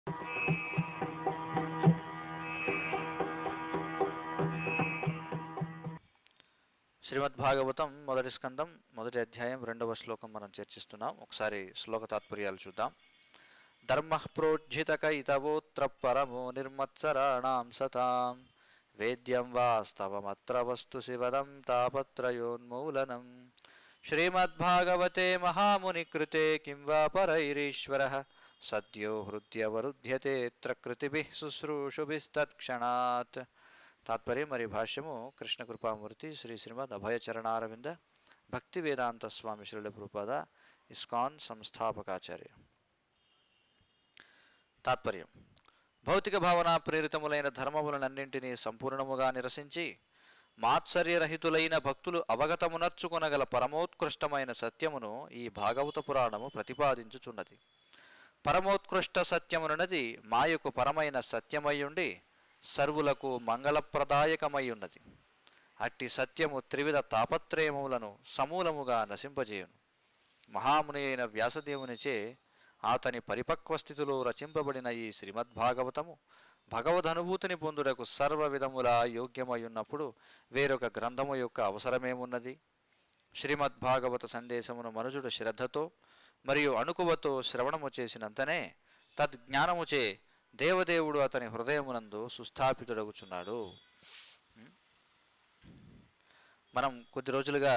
శ్రీమద్ భాగవతం మొదటి స్కందం మొదటి అధ్యాయం రెండవ శ్లోకం మనం చర్చిస్తున్నాం ఒకసారి శ్లోక తాత్పర్యాలు చూద్దాం ధర్మ ప్రోజ్జితక ఇతవోత్ర పరమో నిర్మత్సరాణాం సతాం వేద్యం వాస్తవమత్ర వస్తు శివదం తాపత్రయోన్మూలనం శ్రీమద్భాగవతే మహామునికృతే కిం వా పరైరీశ్వర సద్యో హృద్యవరుధ్యతేత్ర కృతిభిः శుశ్రూషుభిస్తత్క్షణాత్ తాత్పర్యం మరి భాష్యము కృష్ణ కృపామూర్తి శ్రీ శ్రీమద్ అభయచరణారవింద భక్తి వేదాంత స్వామి శ్రీల ప్రభుపాద ఇస్కాన్ సంస్థాపకాచార్య తాత్పర్యం భౌతిక భావన ప్రేరితములైన ధర్మములనన్నింటినీ సంపూర్ణముగా నిరసించి మాత్సర్యరహితులైన భక్తులు అవగతమునర్చుకొనగల పరమోత్కృష్టమైన సత్యమును ఈ భాగవత పురాణము ప్రతిపాదించుచున్నది పరమోత్కృష్ట సత్యమునది మాయకు పరమైన సత్యమయ్యుండి సర్వులకు మంగళప్రదాయకమై ఉన్నది అట్టి సత్యము త్రివిధ తాపత్రయములను సమూలముగా నశింపజేయును మహాముని అయిన వ్యాసదేవునిచే అతని పరిపక్వ స్థితిలో రచింపబడిన ఈ శ్రీమద్భాగవతము భగవదనుభూతిని పొందుటకు సర్వ విధముల యోగ్యమయ్యున్నప్పుడు వేరొక గ్రంథము యొక్క అవసరమేమున్నది శ్రీమద్భాగవత సందేశమును మనుజుడు శ్రద్ధతో మరియు అణుకువతో శ్రవణము చేసినంతనే తద్జ్ఞానముచే దేవదేవుడు అతని హృదయమునందు సుస్థాపితుడగుచున్నాడు మనం కొద్ది రోజులుగా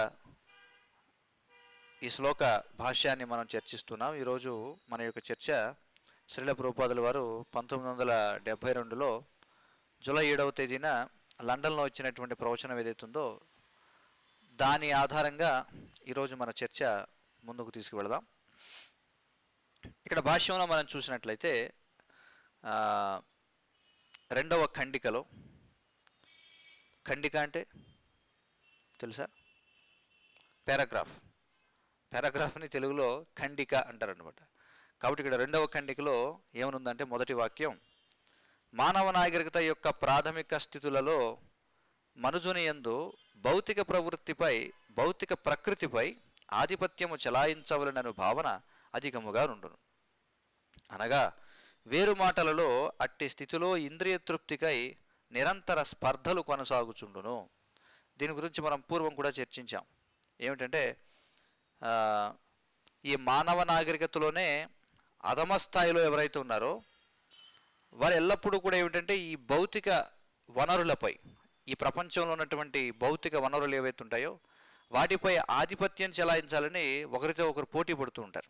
ఈ శ్లోక భాష్యాన్ని మనం చర్చిస్తున్నాం ఈరోజు మన యొక్క చర్చ శ్రీల ప్రభుపాదుల వారు పంతొమ్మిది వందల డెబ్భై రెండులో జూలై ఏడవ తేదీన లండన్లో వచ్చినటువంటి ప్రవచనం ఏదైతుందో దాని ఆధారంగా ఈరోజు మన చర్చ ముందుకు తీసుకువెళదాం ఇక్కడ భాష్యంలో మనం చూసినట్లయితే ఆ, రెండవ ఖండికలో ఖండిక అంటే తెలుసా పారాగ్రాఫ్ పారాగ్రాఫ్ని తెలుగులో ఖండిక అంటారనమాట కాబట్టి ఇక్కడ రెండవ ఖండికలో ఏమనుందంటే మొదటి వాక్యం మానవ నాగరికత యొక్క ప్రాథమిక స్థితులలో మనుజుని యందు భౌతిక ప్రవృత్తిపై భౌతిక ప్రకృతిపై ఆధిపత్యము చెలాయించవలనను భావన అధికముగా నుండును అనగా వేరు మాటలలో అట్టి స్థితిలో ఇంద్రియ తృప్తికై నిరంతర స్పర్ధలు కొనసాగుచుండును దీని గురించి మనం పూర్వం కూడా చర్చించాం ఏమిటంటే ఆ, ఈ మానవ నాగరికతలోనే అధమ స్థాయిలో ఎవరైతే ఉన్నారో వారు ఎల్లప్పుడూ కూడా ఏమిటంటే ఈ భౌతిక వనరులపై ఈ ప్రపంచంలో ఉన్నటువంటి భౌతిక వనరులు ఏవైతే ఉంటాయో వాటిపై ఆధిపత్యం చెలాయించాలని ఒకరితో ఒకరు పోటీ పడుతూ ఉంటారు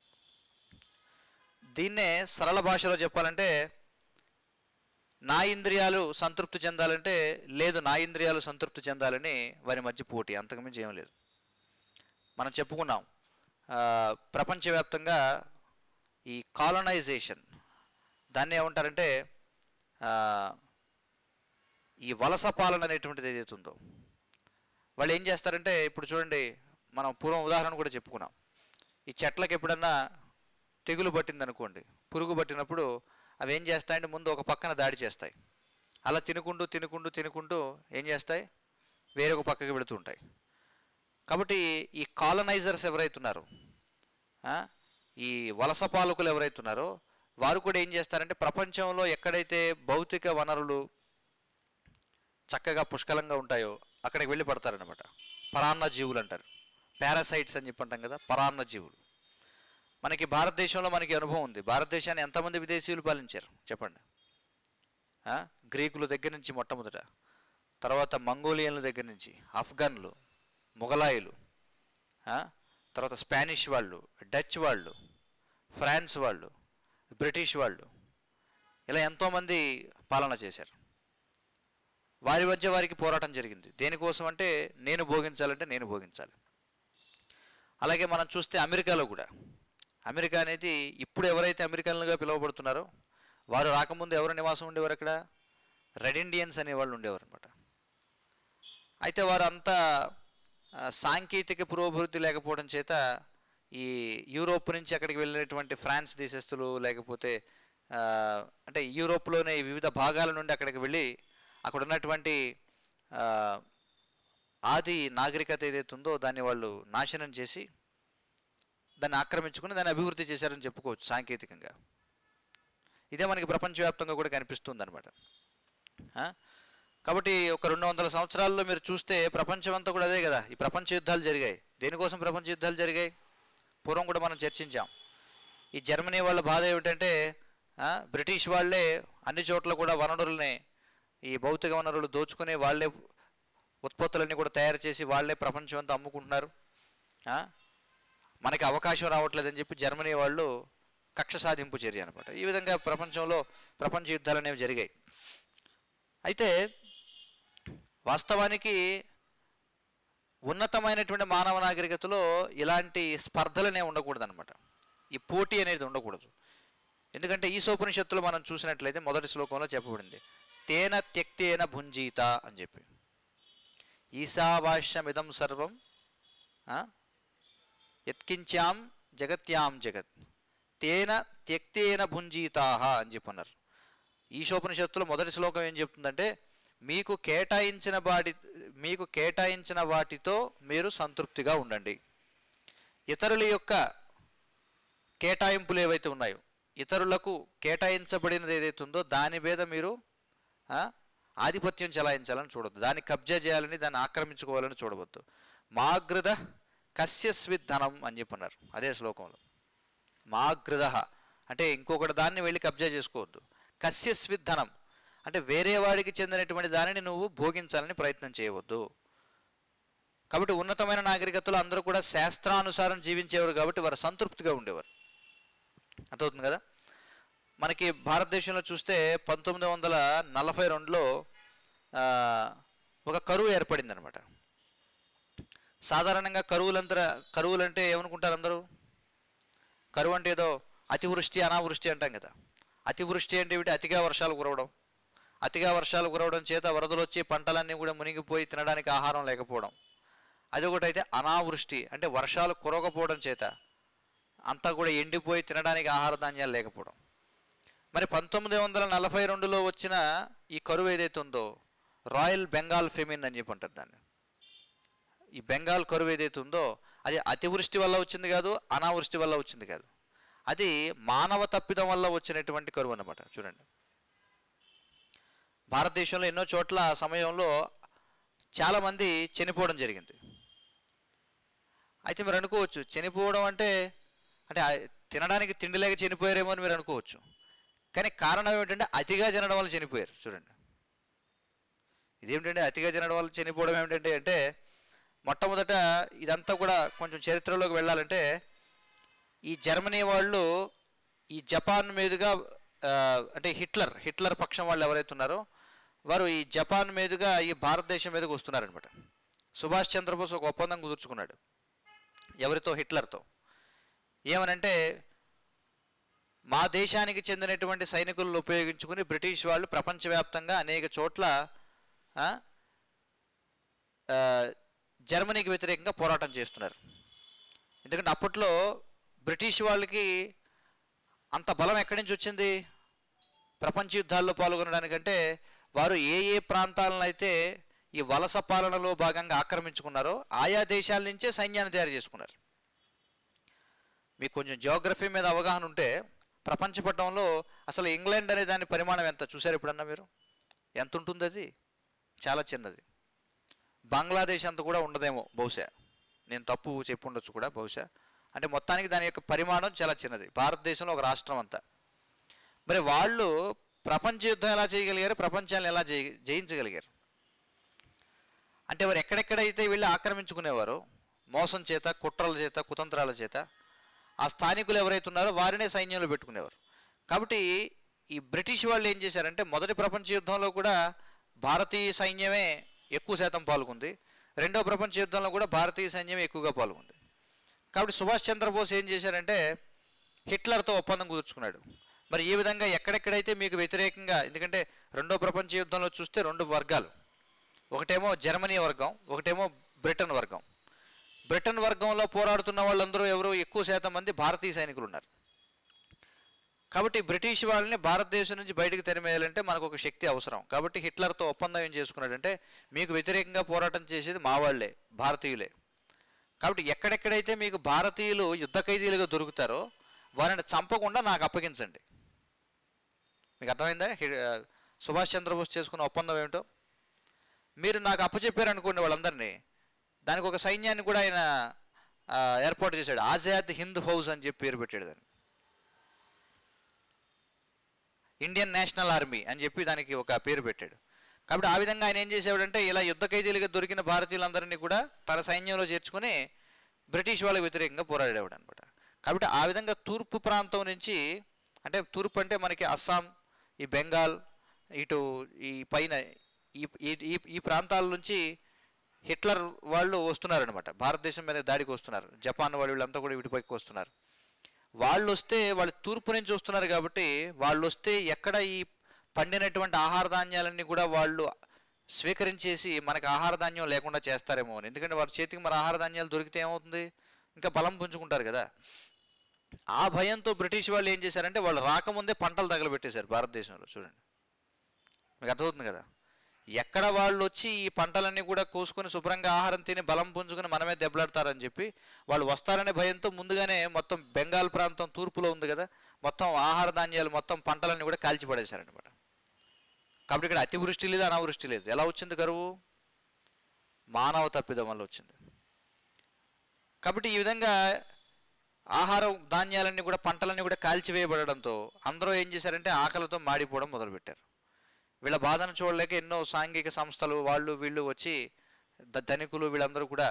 దీన్నే సరళ భాషలో చెప్పాలంటే నా ఇంద్రియాలు సంతృప్తి చెందాలంటే లేదు నా ఇంద్రియాలు సంతృప్తి చెందాలని వారి మధ్య పోటీ అంతకుమించి ఏం లేదు మనం చెప్పుకున్నాం ఆ, ప్రపంచవ్యాప్తంగా ఈ కాలనైజేషన్ దాన్ని ఏమంటారంటే ఆ, ఈ వలస పాలన అనేటువంటిది ఏదైతే ఉందో వాళ్ళు ఏం చేస్తారంటే ఇప్పుడు చూడండి మనం పూర్వం ఉదాహరణ కూడా చెప్పుకున్నాం ఈ చెట్లకు ఎప్పుడన్నా తెగులు పట్టిందనుకోండి పురుగు పట్టినప్పుడు అవి ఏం చేస్తాయంటే ముందు ఒక పక్కన దాడి చేస్తాయి అలా తినుకుంటూ తినుకుంటూ తినుకుంటూ ఏం చేస్తాయి వేరొక పక్కకి వెళుతూ ఉంటాయి కాబట్టి ఈ కాలనైజర్స్ ఎవరైతున్నారో ఆ, ఈ వలస పాలకులు ఎవరైతున్నారో వారు కూడా ఏం చేస్తారంటే ప్రపంచంలో ఎక్కడైతే భౌతిక వనరులు చక్కగా పుష్కలంగా ఉంటాయో అక్కడికి వెళ్ళి పడతారనమాట పరాన్న జీవులు అంటారు పారాసైట్స్ అని చెప్పంటాం కదా పరాన్న జీవులు మనకి భారతదేశంలో మనకి అనుభవం ఉంది భారతదేశాన్ని ఎంతమంది విదేశీయులు పాలించారు చెప్పండి ఆ? గ్రీకుల దగ్గర నుంచి మొట్టమొదట తర్వాత మంగోలియన్ల దగ్గర నుంచి ఆఫ్ఘన్లు మొఘలాయులు ఆ? తర్వాత స్పానిష్ వాళ్ళు డచ్ వాళ్ళు ఫ్రాన్స్ వాళ్ళు బ్రిటిష్ వాళ్ళు ఇలా ఎంతోమంది పాలన చేశారు వారి మధ్య వారికి పోరాటం జరిగింది దేనికోసం అంటే నేను భోగించాలంటే నేను భోగించాలి అలాగే మనం చూస్తే అమెరికాలో కూడా అమెరికా అనేది ఇప్పుడు ఎవరైతే అమెరికన్లుగా పిలువబడుతున్నారో వారు రాకముందు ఎవరు నివాసం ఉండేవారు అక్కడ రెడ్ ఇండియన్స్ అనేవాళ్ళు ఉండేవారు అనమాట అయితే వారు అంతా ఆ, సాంకేతిక పురోభివృద్ధి లేకపోవడం చేత ఈ యూరోప్ నుంచి అక్కడికి వెళ్ళినటువంటి ఫ్రాన్స్ దేశస్తులు లేకపోతే ఆ, అంటే యూరోప్లోనే వివిధ భాగాల నుండి అక్కడికి వెళ్ళి అక్కడ ఉన్నటువంటి ఆ, ఆది నాగరికత ఏదైతే ఉందో దాన్ని వాళ్ళు నాశనం చేసి దాన్ని ఆక్రమించుకుని దాన్ని అభివృద్ధి చేశారని చెప్పుకోవచ్చు సాంకేతికంగా ఇదే మనకి ప్రపంచవ్యాప్తంగా కూడా కనిపిస్తుంది అనమాట కాబట్టి ఒక రెండు వందల సంవత్సరాల్లో మీరు చూస్తే ప్రపంచం అంతా కూడా అదే కదా ఈ ప్రపంచ యుద్ధాలు జరిగాయి దేనికోసం ప్రపంచ యుద్ధాలు జరిగాయి పూర్వం కూడా మనం చర్చించాం ఈ జర్మనీ వాళ్ళ బాధ ఏమిటంటే ఆ, బ్రిటిష్ వాళ్ళే అన్ని చోట్ల కూడా వనరుల్ని ఈ భౌతిక వనరులు దోచుకుని వాళ్ళే ఉత్పత్తులన్నీ కూడా తయారు చేసి వాళ్ళే ప్రపంచం అంతా అమ్ముకుంటున్నారు ఆ? మనకి అవకాశం రావట్లేదని చెప్పి జర్మనీ వాళ్ళు కక్ష సాధింపు చర్య అనమాట ఈ విధంగా ప్రపంచంలో ప్రపంచ యుద్ధాలు అనేవి జరిగాయి అయితే వాస్తవానికి ఉన్నతమైనటువంటి మానవ నాగరికతలో ఇలాంటి స్పర్ధలనే ఉండకూడదు అనమాట ఈ పోటీ అనేది ఉండకూడదు ఎందుకంటే ఈ సోపనిషత్తులో మనం చూసినట్లయితే మొదటి శ్లోకంలో చెప్పబడింది తేన త్యక్తేన భుంజీత అని చెప్పి ఈశావాస్యమిదం సర్వం ఆ? యత్కించాం జగత్యాం జగత్ తేన త్యక్తేన భుంజీతాహ అని చెప్పన్నారు ఈశోపనిషత్తులో మొదటి శ్లోకం ఏం చెప్తుందంటే మీకు కేటాయించిన వాటి మీకు కేటాయించిన వాటితో మీరు సంతృప్తిగా ఉండండి ఇతరుల యొక్క కేటాయింపులు ఏవైతే ఉన్నాయో ఇతరులకు కేటాయించబడినది ఏదైతే ఉందో దాని మీద మీరు ఆ, ఆధిపత్యం చెలాయించాలని చూడొద్దు దాన్ని కబ్జా చేయాలని దాన్ని ఆక్రమించుకోవాలని చూడవద్దు మాగృద కస్యస్విద్ధనం అని చెప్పన్నారు అదే శ్లోకంలో మాగృద అంటే ఇంకొకటి దాన్ని వెళ్ళి కబ్జా చేసుకోవద్దు కస్యస్విద్ధనం అంటే వేరే వాడికి చెందినటువంటి దానిని నువ్వు భోగించాలని ప్రయత్నం చేయవద్దు కాబట్టి ఉన్నతమైన నాగరికతలో అందరూ కూడా శాస్త్రానుసారం జీవించేవారు కాబట్టి వారు సంతృప్తిగా ఉండేవారు అర్థమవుతుంది కదా మనకి భారతదేశంలో చూస్తే పంతొమ్మిది వందల నలభై రెండులో ఆ, ఒక కరువు ఏర్పడింది అనమాట సాధారణంగా కరువులంతా కరువులు అంటే ఏమనుకుంటారు అందరూ కరువు అంటే ఏదో అతివృష్టి అనావృష్టి అంటాం కదా అతివృష్టి అంటే ఏమిటి అతిగా వర్షాలు కురవడం అతిగా వర్షాలు కురవడం చేత వరదలు వచ్చి పంటలన్నీ కూడా మునిగిపోయి తినడానికి ఆహారం లేకపోవడం అది ఒకటి అయితే అనావృష్టి అంటే వర్షాలు కురవకపోవడం చేత అంతా కూడా ఎండిపోయి తినడానికి ఆహార ధాన్యాలు లేకపోవడం మరి పంతొమ్మిది వందల నలభై రెండులో వచ్చిన ఈ కరువు ఏదైతే ఉందో రాయల్ బెంగాల్ ఫెమిన్ అని చెప్పి అంటారు దాన్ని ఈ బెంగాల్ కరువు ఏదైతే ఉందో అది అతివృష్టి వల్ల వచ్చింది కాదు అనావృష్టి వల్ల వచ్చింది కాదు అది మానవ తప్పిదం వల్ల వచ్చినటువంటి కరువు అన్నమాట చూడండి భారతదేశంలో ఎన్నో చోట్ల ఆ సమయంలో చాలామంది చనిపోవడం జరిగింది అయితే మీరు అనుకోవచ్చు చనిపోవడం అంటే అంటే ఆ తినడానికి తిండి లేక చనిపోయారేమో అని మీరు అనుకోవచ్చు కానీ కారణం ఏమిటంటే అతిగా తినడం వల్ల చనిపోయారు చూడండి ఇదేమిటంటే అతిగా తినడం వల్ల చనిపోవడం ఏమిటంటే అంటే మొట్టమొదట ఇదంతా కూడా కొంచెం చరిత్రలోకి వెళ్ళాలంటే ఈ జర్మనీ వాళ్ళు ఈ జపాన్ మీదుగా ఆ, అంటే హిట్లర్ హిట్లర్ పక్షం వాళ్ళు ఎవరైతే ఉన్నారో వారు ఈ జపాన్ మీదుగా ఈ భారతదేశం మీదకి వస్తున్నారనమాట సుభాష్ చంద్రబోస్ ఒక ఒప్పందం కుదుర్చుకున్నాడు ఎవరితో హిట్లర్తో ఏమనంటే మా దేశానికి చెందినటువంటి సైనికులను ఉపయోగించుకుని బ్రిటిష్ వాళ్ళు ప్రపంచవ్యాప్తంగా అనేక చోట్ల ఆ, ఆ, జర్మనీకి వ్యతిరేకంగా పోరాటం చేస్తున్నారు ఎందుకంటే అప్పట్లో బ్రిటిష్ వాళ్ళకి అంత బలం ఎక్కడి నుంచి వచ్చింది ప్రపంచ యుద్ధాల్లో పాల్గొనడానికంటే వారు ఏ ఏ ప్రాంతాలను అయితే ఈ వలస పాలనలో భాగంగా ఆక్రమించుకున్నారో ఆయా దేశాల నుంచే సైన్యాన్ని తయారు చేసుకున్నారు మీకు కొంచెం జియోగ్రఫీ మీద అవగాహన ఉంటే ప్రపంచ పటంలో అసలు ఇంగ్లాండ్ అనే దాని పరిమాణం ఎంత చూసారు ఎప్పుడన్నా మీరు ఎంత ఉంటుంది అది చాలా చిన్నది బంగ్లాదేశ్ అంత కూడా ఉండదేమో బహుశా నేను తప్పు చెప్పి ఉండొచ్చు కూడా బహుశా అంటే మొత్తానికి దాని యొక్క పరిమాణం చాలా చిన్నది భారతదేశంలో ఒక రాష్ట్రం అంతా మరి వాళ్ళు ప్రపంచ యుద్ధం ఎలా చేయగలిగారు ప్రపంచాన్ని ఎలా జయి జయించగలిగారు అంటే వారు ఎక్కడెక్కడైతే వీళ్ళు ఆక్రమించుకునేవారో మోసం చేత కుట్రల చేత కుతంత్రాల చేత ఆ స్థానికులు ఎవరైతే ఉన్నారో వారినే సైన్యంలో పెట్టుకునేవారు కాబట్టి ఈ బ్రిటిష్ వాళ్ళు ఏం చేశారంటే మొదటి ప్రపంచ యుద్ధంలో కూడా భారతీయ సైన్యమే ఎక్కువ శాతం పాల్గొంది రెండో ప్రపంచ యుద్ధంలో కూడా భారతీయ సైన్యమే ఎక్కువగా పాల్గొంది కాబట్టి సుభాష్ చంద్రబోస్ ఏం చేశారంటే హిట్లర్తో ఒప్పందం కుదుర్చుకున్నాడు మరి ఈ విధంగా ఎక్కడెక్కడైతే మీకు వ్యతిరేకంగా ఎందుకంటే రెండో ప్రపంచ యుద్ధంలో చూస్తే రెండు వర్గాలు ఒకటేమో జర్మనీ వర్గం ఒకటేమో బ్రిటన్ వర్గం బ్రిటన్ వర్గంలో పోరాడుతున్న వాళ్ళందరూ ఎవరు ఎక్కువ శాతం మంది భారతీయ సైనికులు ఉన్నారు కాబట్టి బ్రిటిష్ వాళ్ళని భారతదేశం నుంచి బయటకు తెరమేయాలంటే మనకు ఒక శక్తి అవసరం కాబట్టి హిట్లర్తో ఒప్పందం ఏం చేసుకున్నాడంటే మీకు వ్యతిరేకంగా పోరాటం చేసేది మా వాళ్ళే భారతీయులే కాబట్టి ఎక్కడెక్కడైతే మీకు భారతీయులు యుద్ధ ఖైదీలుగా దొరుకుతారో వారిని చంపకుండా నాకు అప్పగించండి మీకు అర్థమైందా హి- ఆ, సుభాష్ చంద్రబోస్ చేసుకున్న ఒప్పందం ఏమిటో మీరు నాకు అప్పచెప్పారు అనుకోండి వాళ్ళందరినీ దానికి ఒక సైన్యాన్ని కూడా ఆయన ఆ, ఏర్పాటు చేశాడు ఆజాద్ హింద్ హౌస్ అని చెప్పి పేరు పెట్టాడు దాన్ని ఇండియన్ నేషనల్ ఆర్మీ అని చెప్పి దానికి ఒక పేరు పెట్టాడు కాబట్టి ఆ విధంగా ఆయన ఏం చేసేవాడంటే ఇలా యుద్ధ ఖైదీలుగా దొరికిన భారతీయులందరినీ కూడా తన సైన్యంలో చేర్చుకుని బ్రిటిష్ వాళ్ళకి వ్యతిరేకంగా పోరాడేవాడు అనమాట కాబట్టి ఆ విధంగా తూర్పు ప్రాంతం నుంచి అంటే తూర్పు అంటే మనకి అస్సాం ఈ బెంగాల్ ఇటు ఈ పైన ఈ ఈ- ఈ ఈ ప్రాంతాల నుంచి హిట్లర్ వాళ్ళు వస్తున్నారనమాట భారతదేశం మీద దాడికి వస్తున్నారు జపాన్ వాళ్ళు వీళ్ళంతా కూడా వీటిపైకి వస్తున్నారు వాళ్ళు వస్తే వాళ్ళు తూర్పు నుంచి వస్తున్నారు కాబట్టి వాళ్ళు వస్తే ఎక్కడ ఈ పండినటువంటి ఆహార ధాన్యాలన్నీ కూడా వాళ్ళు స్వీకరించేసి మనకి ఆహార ధాన్యం లేకుండా చేస్తారేమో అని ఎందుకంటే వారి చేతికి మరి ఆహార ధాన్యాలు దొరికితే ఏమవుతుంది ఇంకా బలం పుంజుకుంటారు కదా ఆ భయంతో బ్రిటిష్ వాళ్ళు ఏం చేశారంటే వాళ్ళు రాకముందే పంటలు తగలబెట్టేశారు భారతదేశంలో చూడండి మీకు అర్థమవుతుంది కదా ఎక్కడ వాళ్ళు వచ్చి ఈ పంటలన్నీ కూడా కోసుకొని శుభ్రంగా ఆహారం తిని బలం పుంజుకొని మనమే దెబ్బలాడతారని చెప్పి వాళ్ళు వస్తారనే భయంతో ముందుగానే మొత్తం బెంగాల్ ప్రాంతం తూర్పులో ఉంది కదా మొత్తం ఆహార ధాన్యాలు మొత్తం పంటలన్నీ కూడా కాల్చి పడేశారనమాట కాబట్టి ఇక్కడ అతివృష్టి లేదు అనావృష్టి లేదు ఎలా వచ్చింది కరువు మానవ తప్పిదం వల్ల వచ్చింది కాబట్టి ఈ విధంగా ఆహార ధాన్యాలన్నీ కూడా పంటలన్నీ కూడా కాల్చివేయబడడంతో అందరూ ఏం చేశారంటే ఆకలితో మాడిపోవడం మొదలుపెట్టారు వీళ్ళ బాధను చూడలేక ఎన్నో సాంఘిక సంస్థలు వాళ్ళు వీళ్ళు వచ్చి ద- ధనికులు వీళ్ళందరూ కూడా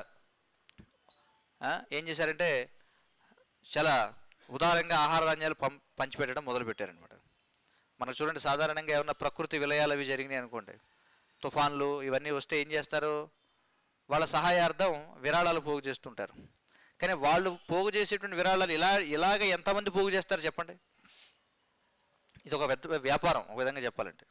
ఆ, ఏం చేశారంటే చాలా ఉదారంగా ఆహార ధాన్యాలు పం పంచిపెట్టడం మొదలుపెట్టారనమాట మనం చూడండి సాధారణంగా ఏమన్నా ప్రకృతి విలయాలు అవి జరిగినాయి అనుకోండి తుఫాన్లు ఇవన్నీ వస్తే ఏం చేస్తారు వాళ్ళ సహాయార్థం విరాళాలు పోగు చేస్తుంటారు కానీ వాళ్ళు పోగు చేసేటువంటి విరాళాలు ఇలా ఇలాగ ఎంతమంది పోగు చేస్తారు చెప్పండి ఇది ఒక పెద్ద వ్యాపారం ఒక విధంగా చెప్పాలంటే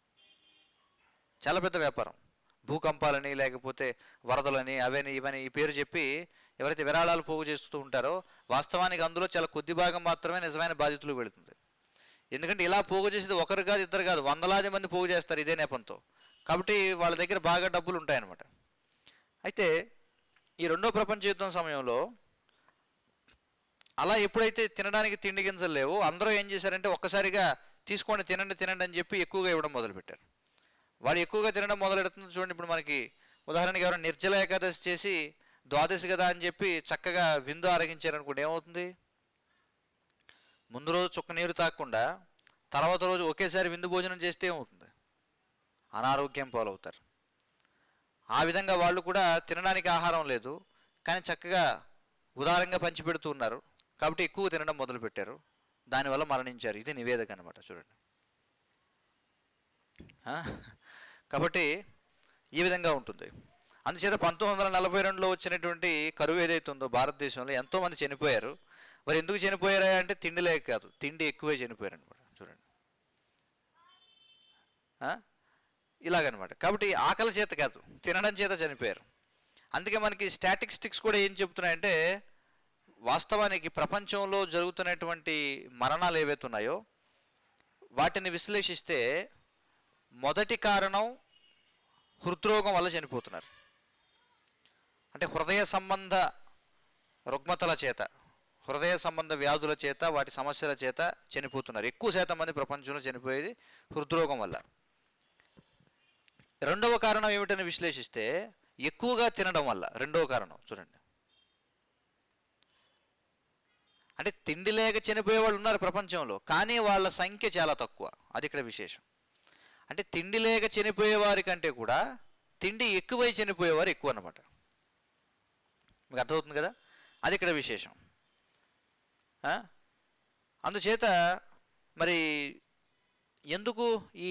చాలా పెద్ద వ్యాపారం భూకంపాలని లేకపోతే వరదలని అవని ఇవని ఈ పేరు చెప్పి ఎవరైతే విరాళాలు పోగు చేస్తూ ఉంటారో వాస్తవానికి అందులో చాలా కొద్ది భాగం మాత్రమే నిజమైన బాధితులు వెళుతుంది ఎందుకంటే ఇలా పోగు చేసేది ఒకరు కాదు ఇద్దరు కాదు వందలాది మంది పోగు చేస్తారు ఇదే నెపంతో కాబట్టి వాళ్ళ దగ్గర బాగా డబ్బులు ఉంటాయన్నమాట అయితే ఈ రెండో ప్రపంచ యుద్ధం సమయంలో అలా ఎప్పుడైతే తినడానికి తిండి గింజలు లేవో అందరూ ఏం చేశారంటే ఒక్కసారిగా తీసుకోండి తినండి తినండి అని చెప్పి ఎక్కువగా ఇవ్వడం మొదలుపెట్టారు వాడు ఎక్కువగా తినడం మొదలెడుతుంది చూడండి ఇప్పుడు మనకి ఉదాహరణకి ఎవరైనా నిర్జల ఏకాదశి చేసి ద్వాదశి కదా అని చెప్పి చక్కగా విందు ఆరగించారనుకోండి ఏమవుతుంది ముందు రోజు చుక్క నీరు తాగకుండా తర్వాత రోజు ఒకేసారి విందు భోజనం చేస్తే ఏమవుతుంది అనారోగ్యం పాలవుతారు ఆ విధంగా వాళ్ళు కూడా తినడానికి ఆహారం లేదు కానీ చక్కగా ఉదారంగా పంచిపెడుతూ ఉన్నారు కాబట్టి ఎక్కువ తినడం మొదలుపెట్టారు దానివల్ల మరణించారు ఇది నివేదిక అనమాట చూడండి ఆ? కాబట్టి ఈ విధంగా ఉంటుంది అందుచేత పంతొమ్మిది వందల నలభై రెండులో వచ్చినటువంటి కరువు ఏదైతే ఉందో భారతదేశంలో ఎంతోమంది చనిపోయారు మరి ఎందుకు చనిపోయారా అంటే తిండి లేక కాదు తిండి ఎక్కువే చనిపోయారు అనమాట చూడండి ఆ? ఇలాగనమాట కాబట్టి ఆకలి చేత కాదు తినడం చేత చనిపోయారు అందుకే మనకి స్టాటిస్టిక్స్ కూడా ఏం చెప్తున్నాయంటే వాస్తవానికి ప్రపంచంలో జరుగుతున్నటువంటి మరణాలు ఏవైతే ఉన్నాయో వాటిని విశ్లేషిస్తే మొదటి కారణం హృద్రోగం వల్ల చనిపోతున్నారు అంటే హృదయ సంబంధ రుగ్మతల చేత హృదయ సంబంధ వ్యాధుల చేత వాటి సమస్యల చేత చనిపోతున్నారు ఎక్కువ శాతం మంది ప్రపంచంలో చనిపోయేది హృద్రోగం వల్ల రెండవ కారణం ఏమిటని విశ్లేషిస్తే ఎక్కువగా తినడం వల్ల రెండవ కారణం చూడండి అంటే తిండి లేక చనిపోయే వాళ్ళు ఉన్నారు ప్రపంచంలో కానీ వాళ్ళ సంఖ్య చాలా తక్కువ అది ఇక్కడ విశేషం అంటే తిండి లేక చనిపోయే వారి కంటే కూడా తిండి ఎక్కువై చనిపోయేవారు ఎక్కువ అన్నమాట మీకు అర్థమవుతుంది కదా అది ఇక్కడ విశేషం ఆ? అందుచేత మరి ఎందుకు ఈ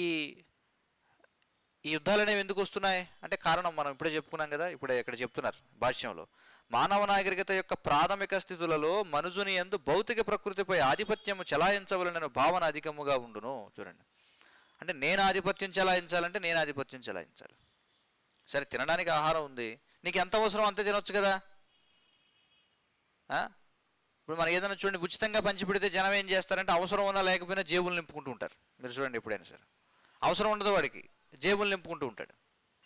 ఈ యుద్ధాలు అనేవి ఎందుకు వస్తున్నాయి అంటే కారణం మనం ఇప్పుడే చెప్పుకున్నాం కదా ఇప్పుడే ఇక్కడ చెప్తున్నారు భాష్యంలో మానవ నాగరికత యొక్క ప్రాథమిక స్థితులలో మనుజుని ఎందు భౌతిక ప్రకృతిపై ఆధిపత్యము చెలాయించవలన భావన అధికముగా ఉండును చూడండి అంటే నేను ఆధిపత్యం చెలాయించాలంటే నేను ఆధిపత్యం చెలాయించాలి సరే తినడానికి ఆహారం ఉంది నీకు ఎంత అవసరం అంతే తినొచ్చు కదా ఆ? ఇప్పుడు మనం ఏదైనా చూడండి ఉచితంగా పంచిపెడితే జనం ఏం చేస్తారంటే అవసరం ఉన్నా లేకపోయినా జేబులు నింపుకుంటూ ఉంటారు మీరు చూడండి ఎప్పుడైనా సరే అవసరం ఉండదు వాడికి జేబులు నింపుకుంటూ ఉంటాడు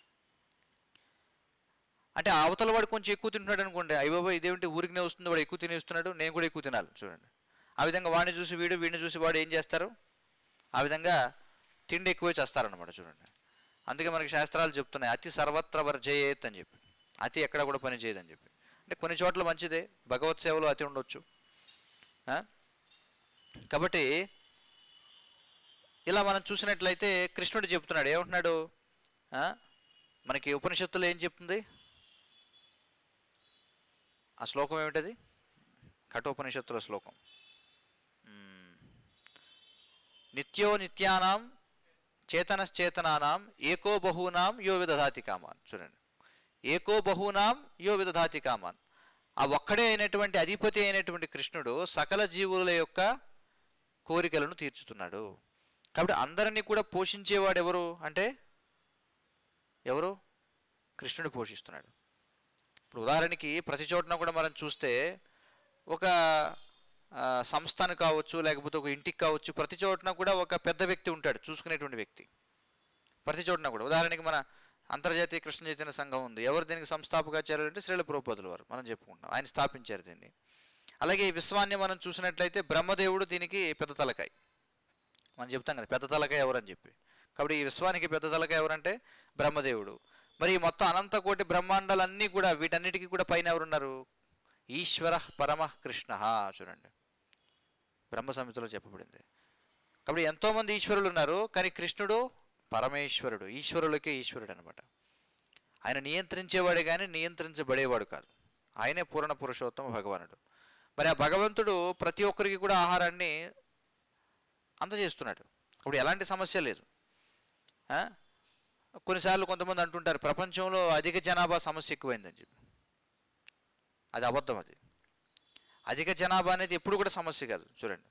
అంటే ఆ అవతల వాడు కొంచెం ఎక్కువ తింటున్నాడు అనుకోండి అయ్యబాబా ఇదేమిటి ఊరికినే వస్తుంది వాడు ఎక్కువ తినేస్తున్నాడు నేను కూడా ఎక్కువ తినాలి చూడండి ఆ విధంగా వాడిని చూసి వీడు వీడిని చూసి వాడు ఏం చేస్తారు ఆ విధంగా తిండి ఎక్కువ చేస్తారనమాట చూడండి అందుకే మనకి శాస్త్రాలు చెప్తున్నాయి అతి సర్వత్ర వర్జయేత్ అని చెప్పి అతి ఎక్కడ కూడా పని చేయదని చెప్పి అంటే కొన్ని చోట్ల మంచిదే భగవత్ సేవలో అతి ఉండొచ్చు ఆ? కాబట్టి ఇలా మనం చూసినట్లయితే కృష్ణుడు చెప్తున్నాడు ఏమంటున్నాడు ఆ? మనకి ఉపనిషత్తులు ఏం చెప్తుంది ఆ శ్లోకం ఏమిటది కఠోపనిషత్తుల శ్లోకం మ్మ్. నిత్యో నిత్యానాం చేతనశ్చేతనానాం ఏకో బహూనాం యో విదధాతి కామాన్ చూడండి ఏకో బహూనాం యో విదధాతి కామాన్ ఆ ఒక్కడే అయినటువంటి అధిపతి అయినటువంటి కృష్ణుడు సకల జీవుల యొక్క కోరికలను తీర్చుతున్నాడు కాబట్టి అందరినీ కూడా పోషించేవాడు ఎవరు అంటే ఎవరు కృష్ణుడు పోషిస్తున్నాడు ఇప్పుడు ఉదాహరణకి ప్రతి చోటన కూడా మనం చూస్తే ఒక ఆ, సంస్థను కావచ్చు లేకపోతే ఒక ఇంటికి కావచ్చు ప్రతి చోటన కూడా ఒక పెద్ద వ్యక్తి ఉంటాడు చూసుకునేటువంటి వ్యక్తి ప్రతి చోటన కూడా ఉదాహరణకి మన అంతర్జాతీయ కృష్ణ చైతన్య సంఘం ఉంది ఎవరు దీనికి సంస్థాపకాచార్యులు అంటే శ్రీల ప్రభుపదుల వారు మనం చెప్పుకుంటాం ఆయన స్థాపించారు దీన్ని అలాగే ఈ విశ్వాన్ని మనం చూసినట్లయితే బ్రహ్మదేవుడు దీనికి పెద్ద తలకాయ మనం చెప్తాం కదా పెద్ద తలకాయ ఎవరని చెప్పి కాబట్టి ఈ విశ్వానికి పెద్ద తలకాయ ఎవరంటే బ్రహ్మదేవుడు మరి ఈ మొత్తం అనంత కోటి బ్రహ్మాండాలన్నీ కూడా వీటన్నిటికీ కూడా పైన ఎవరున్నారు ఈశ్వర పరమ కృష్ణ చూడండి బ్రహ్మ సంహితలో చెప్పబడింది కాబట్టి ఎంతోమంది ఈశ్వరులు ఉన్నారు కానీ కృష్ణుడు పరమేశ్వరుడు ఈశ్వరులకే ఈశ్వరుడు అనమాట ఆయన నియంత్రించేవాడే కానీ నియంత్రించబడేవాడు కాదు ఆయనే పూర్ణ పురుషోత్తమ భగవానుడు మరి ఆ భగవంతుడు ప్రతి ఒక్కరికి కూడా ఆహారాన్ని అందజేస్తున్నాడు ఇప్పుడు ఎలాంటి సమస్య లేదు ఆ? కొన్నిసార్లు కొంతమంది అంటుంటారు ప్రపంచంలో అధిక జనాభా సమస్య ఎక్కువైందని చెప్పి అది అబద్ధం అది అధిక జనాభా అనేది ఎప్పుడు కూడా సమస్య కాదు చూడండి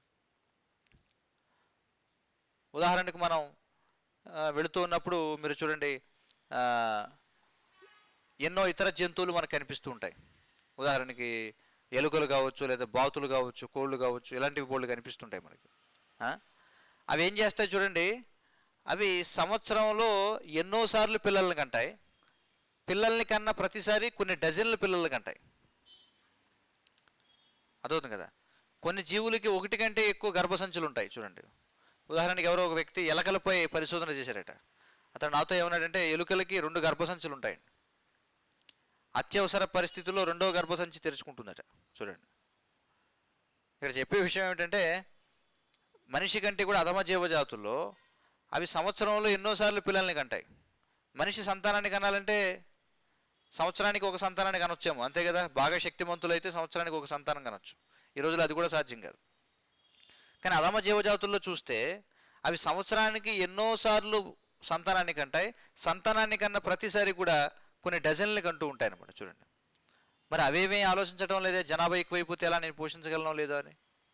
ఉదాహరణకు మనం ఆ, వెళుతూ ఉన్నప్పుడు మీరు చూడండి ఆ, ఎన్నో ఇతర జంతువులు మనకు కనిపిస్తూ ఉంటాయి ఉదాహరణకి ఎలుకలు కావచ్చు లేదా బాతులు కావచ్చు కోళ్ళు కావచ్చు ఇలాంటివి కోళ్ళు కనిపిస్తుంటాయి మనకి ఆ? అవి ఏం చేస్తాయి చూడండి అవి సంవత్సరంలో ఎన్నోసార్లు పిల్లల్ని కంటాయి పిల్లల్ని కన్నా ప్రతిసారి కొన్ని డజన్ల పిల్లల్ని కంటాయి అదవుతుంది కదా కొన్ని జీవులకి ఒకటి కంటే ఎక్కువ గర్భసంచులు ఉంటాయి చూడండి ఉదాహరణకి ఎవరో ఒక వ్యక్తి ఎలకలపై పరిశోధన చేశారట అతను నాతో ఏమన్నాడంటే ఎలుకలకి రెండు గర్భసంచులు ఉంటాయండి అత్యవసర పరిస్థితుల్లో రెండో గర్భసంచి తెరుచుకుంటుందట చూడండి ఇక్కడ చెప్పే విషయం ఏమిటంటే మనిషి కంటే కూడా అధమ జీవజాతుల్లో అవి సంవత్సరంలో ఎన్నోసార్లు పిల్లల్ని కంటాయి మనిషి సంతానాన్ని కనాలంటే సంవత్సరానికి ఒక సంతానాన్ని కనొచ్చేమో అంతే కదా బాగా శక్తిమంతులైతే సంవత్సరానికి ఒక సంతానం కనొచ్చు ఈ రోజుల్లో అది కూడా సాధ్యం కాదు కానీ అధమ జీవజాతుల్లో చూస్తే అవి సంవత్సరానికి ఎన్నోసార్లు సంతానాన్ని కంటాయి సంతానాన్ని కన్నా ప్రతిసారి కూడా కొన్ని డజన్లు కంటూ ఉంటాయి అన్నమాట చూడండి మరి అవేమీ ఆలోచించడం లేదే జనాభా ఎక్కువైపోతే ఎలా నేను పోషించగలను లేదో అని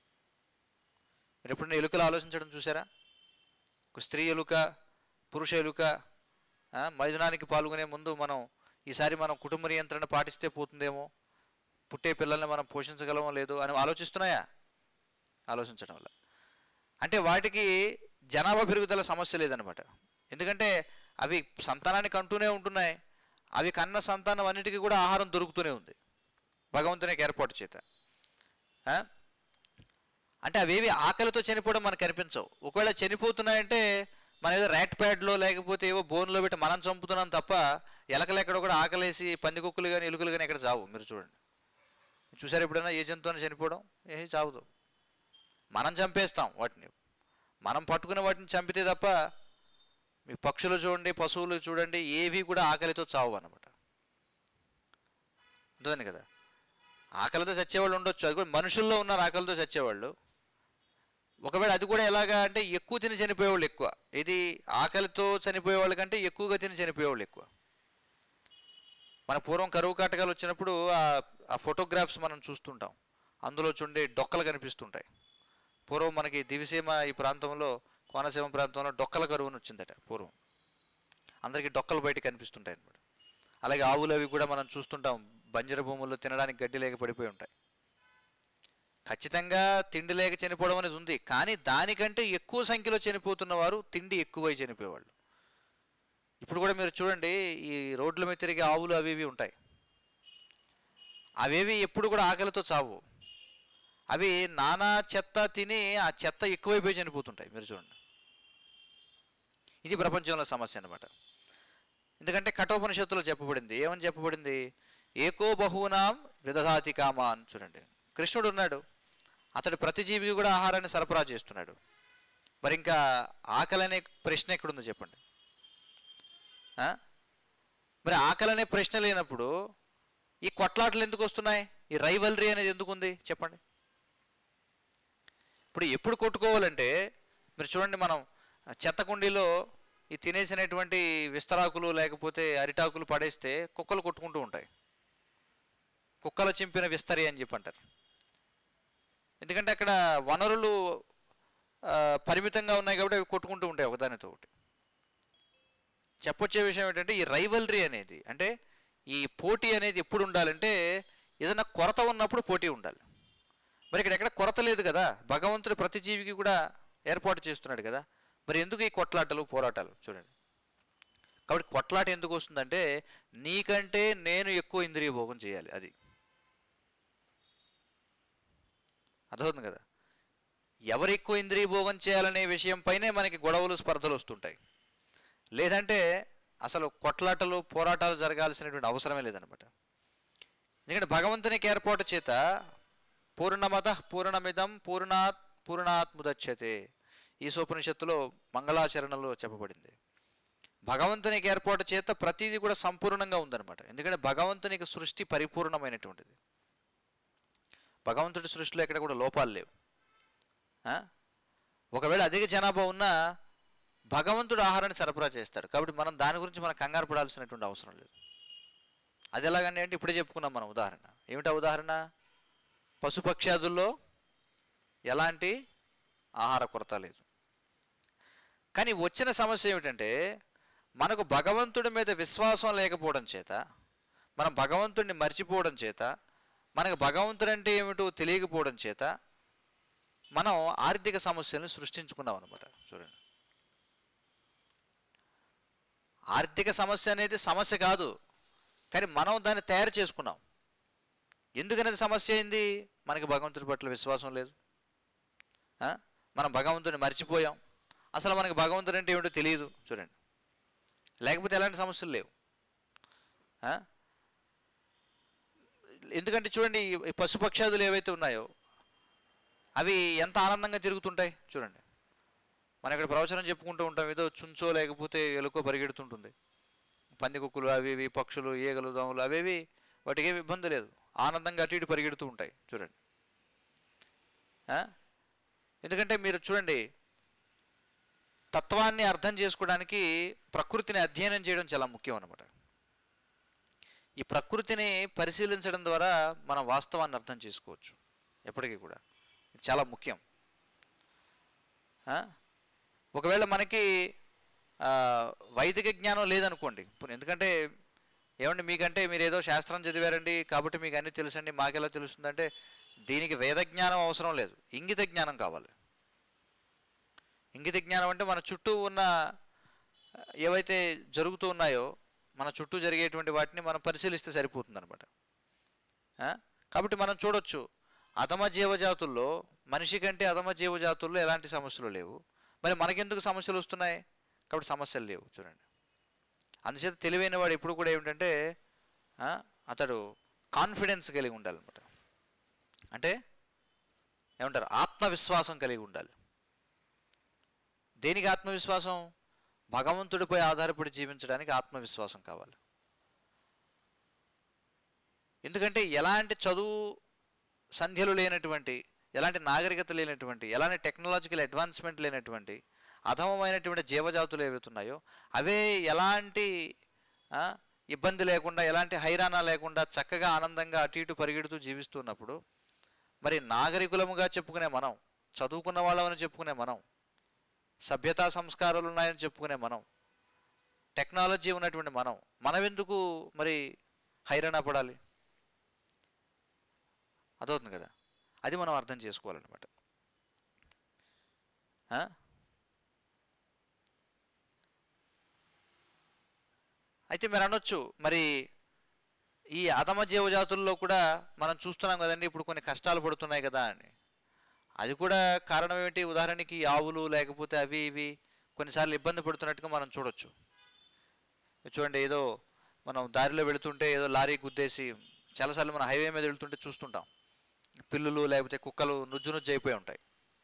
మీరు ఎప్పుడైనా ఎలుకలు ఆలోచించడం చూసారా ఒక స్త్రీ ఎలుక పురుష ఎలుక ఆ, మైదునానికి పాల్గొనే ముందు మనం ఈసారి మనం కుటుంబ నియంత్రణ పాటిస్తే పోతుందేమో పుట్టే పిల్లల్ని మనం పోషించగలమో లేదో అని ఆలోచిస్తున్నాయా ఆలోచించడం వల్ల అంటే వాటికి జనాభా పెరుగుదల సమస్య లేదనమాట ఎందుకంటే అవి సంతానాన్ని కంటూనే ఉంటున్నాయి అవి కన్న సంతానం అన్నిటికీ కూడా ఆహారం దొరుకుతూనే ఉంది భగవంతుని యొక్క ఏర్పాటు చేత ఆ? అంటే అవేవి ఆకలితో చనిపోవడం మనకు కనిపించవు ఒకవేళ చనిపోతున్నాయంటే మన ఏదో ర్యాట్ ప్యాడ్లో లేకపోతే ఏవో బోన్లో పెట్టి మనం చంపుతున్నాం తప్ప ఎలకలు ఎక్కడ కూడా ఆకలేసి పందికొక్కులు కానీ ఎలుకలు కానీ ఎక్కడ చావు మీరు చూడండి చూసారు ఎప్పుడైనా ఏ జంతువుని చనిపోవడం ఏమీ చావదు మనం చంపేస్తాం వాటిని మనం పట్టుకున్న వాటిని చంపితే తప్ప మీ పక్షులు చూడండి పశువులు చూడండి ఏవి కూడా ఆకలితో చావు అన్నమాట అర్థమైంది కదా ఆకలితో చచ్చేవాళ్ళు ఉండొచ్చు అది కూడా మనుషుల్లో ఉన్నారు ఆకలితో చచ్చేవాళ్ళు ఒకవేళ అది కూడా ఎలాగా అంటే ఎక్కువ తిని చనిపోయేవాళ్ళు ఎక్కువ ఇది ఆకలితో చనిపోయే వాళ్ళ కంటే ఎక్కువగా తిని చనిపోయేవాళ్ళు ఎక్కువ మన పూర్వం కరువు కాటకాలు వచ్చినప్పుడు ఆ- ఆ ఫోటోగ్రాఫ్స్ మనం చూస్తుంటాం అందులో చూడండి డొక్కలు కనిపిస్తుంటాయి పూర్వం మనకి దివిసీమ ఈ ప్రాంతంలో కోనసీమ ప్రాంతంలో డొక్కల కరువుని వచ్చిందట పూర్వం అందరికీ డొక్కలు బయట కనిపిస్తుంటాయి అన్నమాట అలాగే ఆవులు అవి కూడా మనం చూస్తుంటాం బంజర భూముల్లో తినడానికి గడ్డి లేక పడిపోయి ఉంటాయి ఖచ్చితంగా తిండి లేక చనిపోవడం అనేది ఉంది కానీ దానికంటే ఎక్కువ సంఖ్యలో చనిపోతున్న వారు తిండి ఎక్కువై చనిపోయేవాళ్ళు ఇప్పుడు కూడా మీరు చూడండి ఈ రోడ్ల మీద తిరిగే ఆవులు అవి ఇవి ఉంటాయి అవేవి ఎప్పుడు కూడా ఆకలితో చావు అవి నానా చెత్త తిని ఆ చెత్త ఎక్కువైపోయి చనిపోతుంటాయి మీరు చూడండి ఇది ప్రపంచంలో సమస్య అనమాట ఎందుకంటే కఠోపనిషత్తులో చెప్పబడింది ఏమని చెప్పబడింది ఏకో బహూనాం విదధాతి కామాన్ చూడండి కృష్ణుడు ఉన్నాడు అతడు ప్రతి జీవికి కూడా ఆహారాన్ని సరఫరా చేస్తున్నాడు మరి ఇంకా ఆకలి అనే ప్రశ్న ఎక్కడుందో చెప్పండి ఆ? మరి ఆకలి అనే ప్రశ్న లేనప్పుడు ఈ కొట్లాటలు ఎందుకు వస్తున్నాయి ఈ రైవలరీ అనేది ఎందుకు ఉంది చెప్పండి ఇప్పుడు ఎప్పుడు కొట్టుకోవాలంటే మీరు చూడండి మనం చెత్త కుండీలో ఈ తినేసినటువంటి విస్తరాకులు లేకపోతే అరిటాకులు పడేస్తే కుక్కలు కొట్టుకుంటూ ఉంటాయి కుక్కలు చింపిన విస్తరి అని చెప్పి అంటారు ఎందుకంటే అక్కడ వనరులు ఆ, పరిమితంగా ఉన్నాయి కాబట్టి అవి కొట్టుకుంటూ ఉంటాయి ఒకదానితో ఒకటి చెప్పొచ్చే విషయం ఏంటంటే ఈ రైవలరీ అనేది అంటే ఈ పోటీ అనేది ఎప్పుడు ఉండాలంటే ఏదైనా కొరత ఉన్నప్పుడు పోటీ ఉండాలి మరి ఇక్కడ ఎక్కడ కొరత లేదు కదా భగవంతుడు ప్రతి జీవికి కూడా ఏర్పాటు చేస్తున్నాడు కదా మరి ఎందుకు ఈ కొట్లాటలు పోరాటాలు చూడండి కాబట్టి కొట్లాట ఎందుకు వస్తుందంటే నీకంటే నేను ఎక్కువ ఇంద్రియ భోగం చేయాలి అది అర్థమవుతుంది కదా ఎవరు ఎక్కువ ఇంద్రియ భోగం చేయాలనే విషయం పైనే మనకి గొడవలు స్పర్ధలు వస్తుంటాయి లేదంటే అసలు కొట్లాటలు పోరాటాలు జరగాల్సినటువంటి అవసరమే లేదనమాట ఎందుకంటే భగవంతునికి ఏర్పాటు చేత పూర్ణమత పూర్ణమిదం పూర్ణాత్ పూర్ణాత్ ముదచ్చతే ఈశోపనిషత్తులో మంగళాచరణలో చెప్పబడింది భగవంతునికి ఏర్పాటు చేత ప్రతిదీ కూడా సంపూర్ణంగా ఉందన్నమాట ఎందుకంటే భగవంతునికి సృష్టి పరిపూర్ణమైనటువంటిది భగవంతుడి సృష్టిలో ఎక్కడ కూడా లోపాలు లేవు ఆ? ఒకవేళ అధిక జనాభా ఉన్నా భగవంతుడు ఆహారాన్ని సరఫరా చేస్తాడు కాబట్టి మనం దాని గురించి మనం కంగారు పడాల్సినటువంటి అవసరం లేదు అది ఎలాగండి అంటే ఇప్పుడే చెప్పుకున్నాం మనం ఉదాహరణ ఏమిటా ఉదాహరణ పశుపక్ష్యాదుల్లో ఎలాంటి ఆహార కొరత లేదు కానీ వచ్చిన సమస్య ఏమిటంటే మనకు భగవంతుడి మీద విశ్వాసం లేకపోవడం చేత మనం భగవంతుడిని మర్చిపోవడం చేత మనకు భగవంతుడు అంటే ఏమిటో తెలియకపోవడం చేత మనం ఆర్థిక సమస్యలను సృష్టించుకున్నాం అనమాట చూడండి ఆర్థిక సమస్య అనేది సమస్య కాదు కానీ మనం దాన్ని తయారు చేసుకున్నాం ఎందుకనేది సమస్య అయింది మనకి భగవంతుడి పట్ల విశ్వాసం లేదు ఆ? మనం భగవంతుని మర్చిపోయాం అసలు మనకి భగవంతుడు అంటే ఏమిటో తెలియదు చూడండి లేకపోతే ఎలాంటి సమస్యలు లేవు ఆ? ఎందుకంటే చూడండి ఈ- ఈ పశుపక్షాదులు ఏవైతే ఉన్నాయో అవి ఎంత ఆనందంగా తిరుగుతుంటాయి చూడండి మనం ఇక్కడ ప్రవచనం చెప్పుకుంటూ ఉంటాం ఏదో చుంచో లేకపోతే ఎలుకో పరిగెడుతుంటుంది పందికొక్కులు అవి ఇవి పక్షులు ఈగలు దోమలు అవేవి వాటికి ఏమి ఇబ్బంది లేదు ఆనందంగా అటు ఇటు పరిగెడుతూ ఉంటాయి చూడండి ఆ? ఎందుకంటే మీరు చూడండి తత్వాన్ని అర్థం చేసుకోవడానికి ప్రకృతిని అధ్యయనం చేయడం చాలా ముఖ్యం అన్నమాట ఈ ప్రకృతిని పరిశీలించడం ద్వారా మనం వాస్తవాన్ని అర్థం చేసుకోవచ్చు ఎప్పటికీ కూడా ఇది చాలా ముఖ్యం ఆ? ఒకవేళ మనకి ఆ, వైదిక జ్ఞానం లేదనుకోండి ఇప్పుడు ఎందుకంటే ఏమండి మీకంటే మీరు ఏదో శాస్త్రం చదివారండి కాబట్టి మీకు అన్నీ తెలుసండి మాకెలా తెలుస్తుందంటే దీనికి వేద జ్ఞానం అవసరం లేదు ఇంగిత జ్ఞానం కావాలి ఇంగిత జ్ఞానం అంటే మన చుట్టూ ఉన్న ఏవైతే జరుగుతూ ఉన్నాయో మన చుట్టూ జరిగేటువంటి వాటిని మనం పరిశీలిస్తే సరిపోతుంది అనమాట కాబట్టి మనం చూడొచ్చు అధమ జీవజాతుల్లో మనిషి కంటే అధమ జీవజాతుల్లో ఎలాంటి సమస్యలు లేవు మరి మనకెందుకు సమస్యలు వస్తున్నాయి కాబట్టి సమస్యలు లేవు చూడండి అందుచేత తెలివైన వాడు ఎప్పుడు కూడా ఏమిటంటే ఆ, అతడు కాన్ఫిడెన్స్ కలిగి ఉండాలన్నమాట అంటే ఏమంటారు ఆత్మవిశ్వాసం కలిగి ఉండాలి దేనికి ఆత్మవిశ్వాసం భగవంతుడిపై ఆధారపడి జీవించడానికి ఆత్మవిశ్వాసం కావాలి ఎందుకంటే ఎలాంటి చదువు సంధ్యలు లేనటువంటి ఎలాంటి నాగరికత లేనటువంటి ఎలాంటి టెక్నాలజికల్ అడ్వాన్స్మెంట్ లేనటువంటి అధమమైనటువంటి జీవజాతులు ఏవైతున్నాయో అవే ఎలాంటి ఆ, ఇబ్బంది లేకుండా ఎలాంటి హైరాణ లేకుండా చక్కగా ఆనందంగా అటు ఇటు పరిగెడుతూ జీవిస్తున్నప్పుడు మరి నాగరికులముగా చెప్పుకునే మనం చదువుకున్న వాళ్ళమని చెప్పుకునే మనం సభ్యతా సంస్కారాలు ఉన్నాయని చెప్పుకునే మనం టెక్నాలజీ ఉన్నటువంటి మనం మనం ఎందుకు మరి హైరాణ పడాలి అదవుతుంది కదా అది మనం అర్థం చేసుకోవాలన్నమాట ఆ? అయితే మీరు అనొచ్చు మరి ఈ అధమ జీవజాతుల్లో కూడా మనం చూస్తున్నాం కదండి ఇప్పుడు కొన్ని కష్టాలు పడుతున్నాయి కదా అని అది కూడా కారణం ఏమిటి ఉదాహరణకి ఆవులు లేకపోతే అవి ఇవి కొన్నిసార్లు ఇబ్బంది పడుతున్నట్టుగా మనం చూడొచ్చు చూడండి ఏదో మనం దారిలో వెళుతుంటే ఏదో లారీ గుద్దేసి చాలాసార్లు మనం హైవే మీద వెళ్తుంటే చూస్తుంటాం పిల్లులు లేకపోతే కుక్కలు నుజ్జు నుజ్జు అయిపోయి ఉంటాయి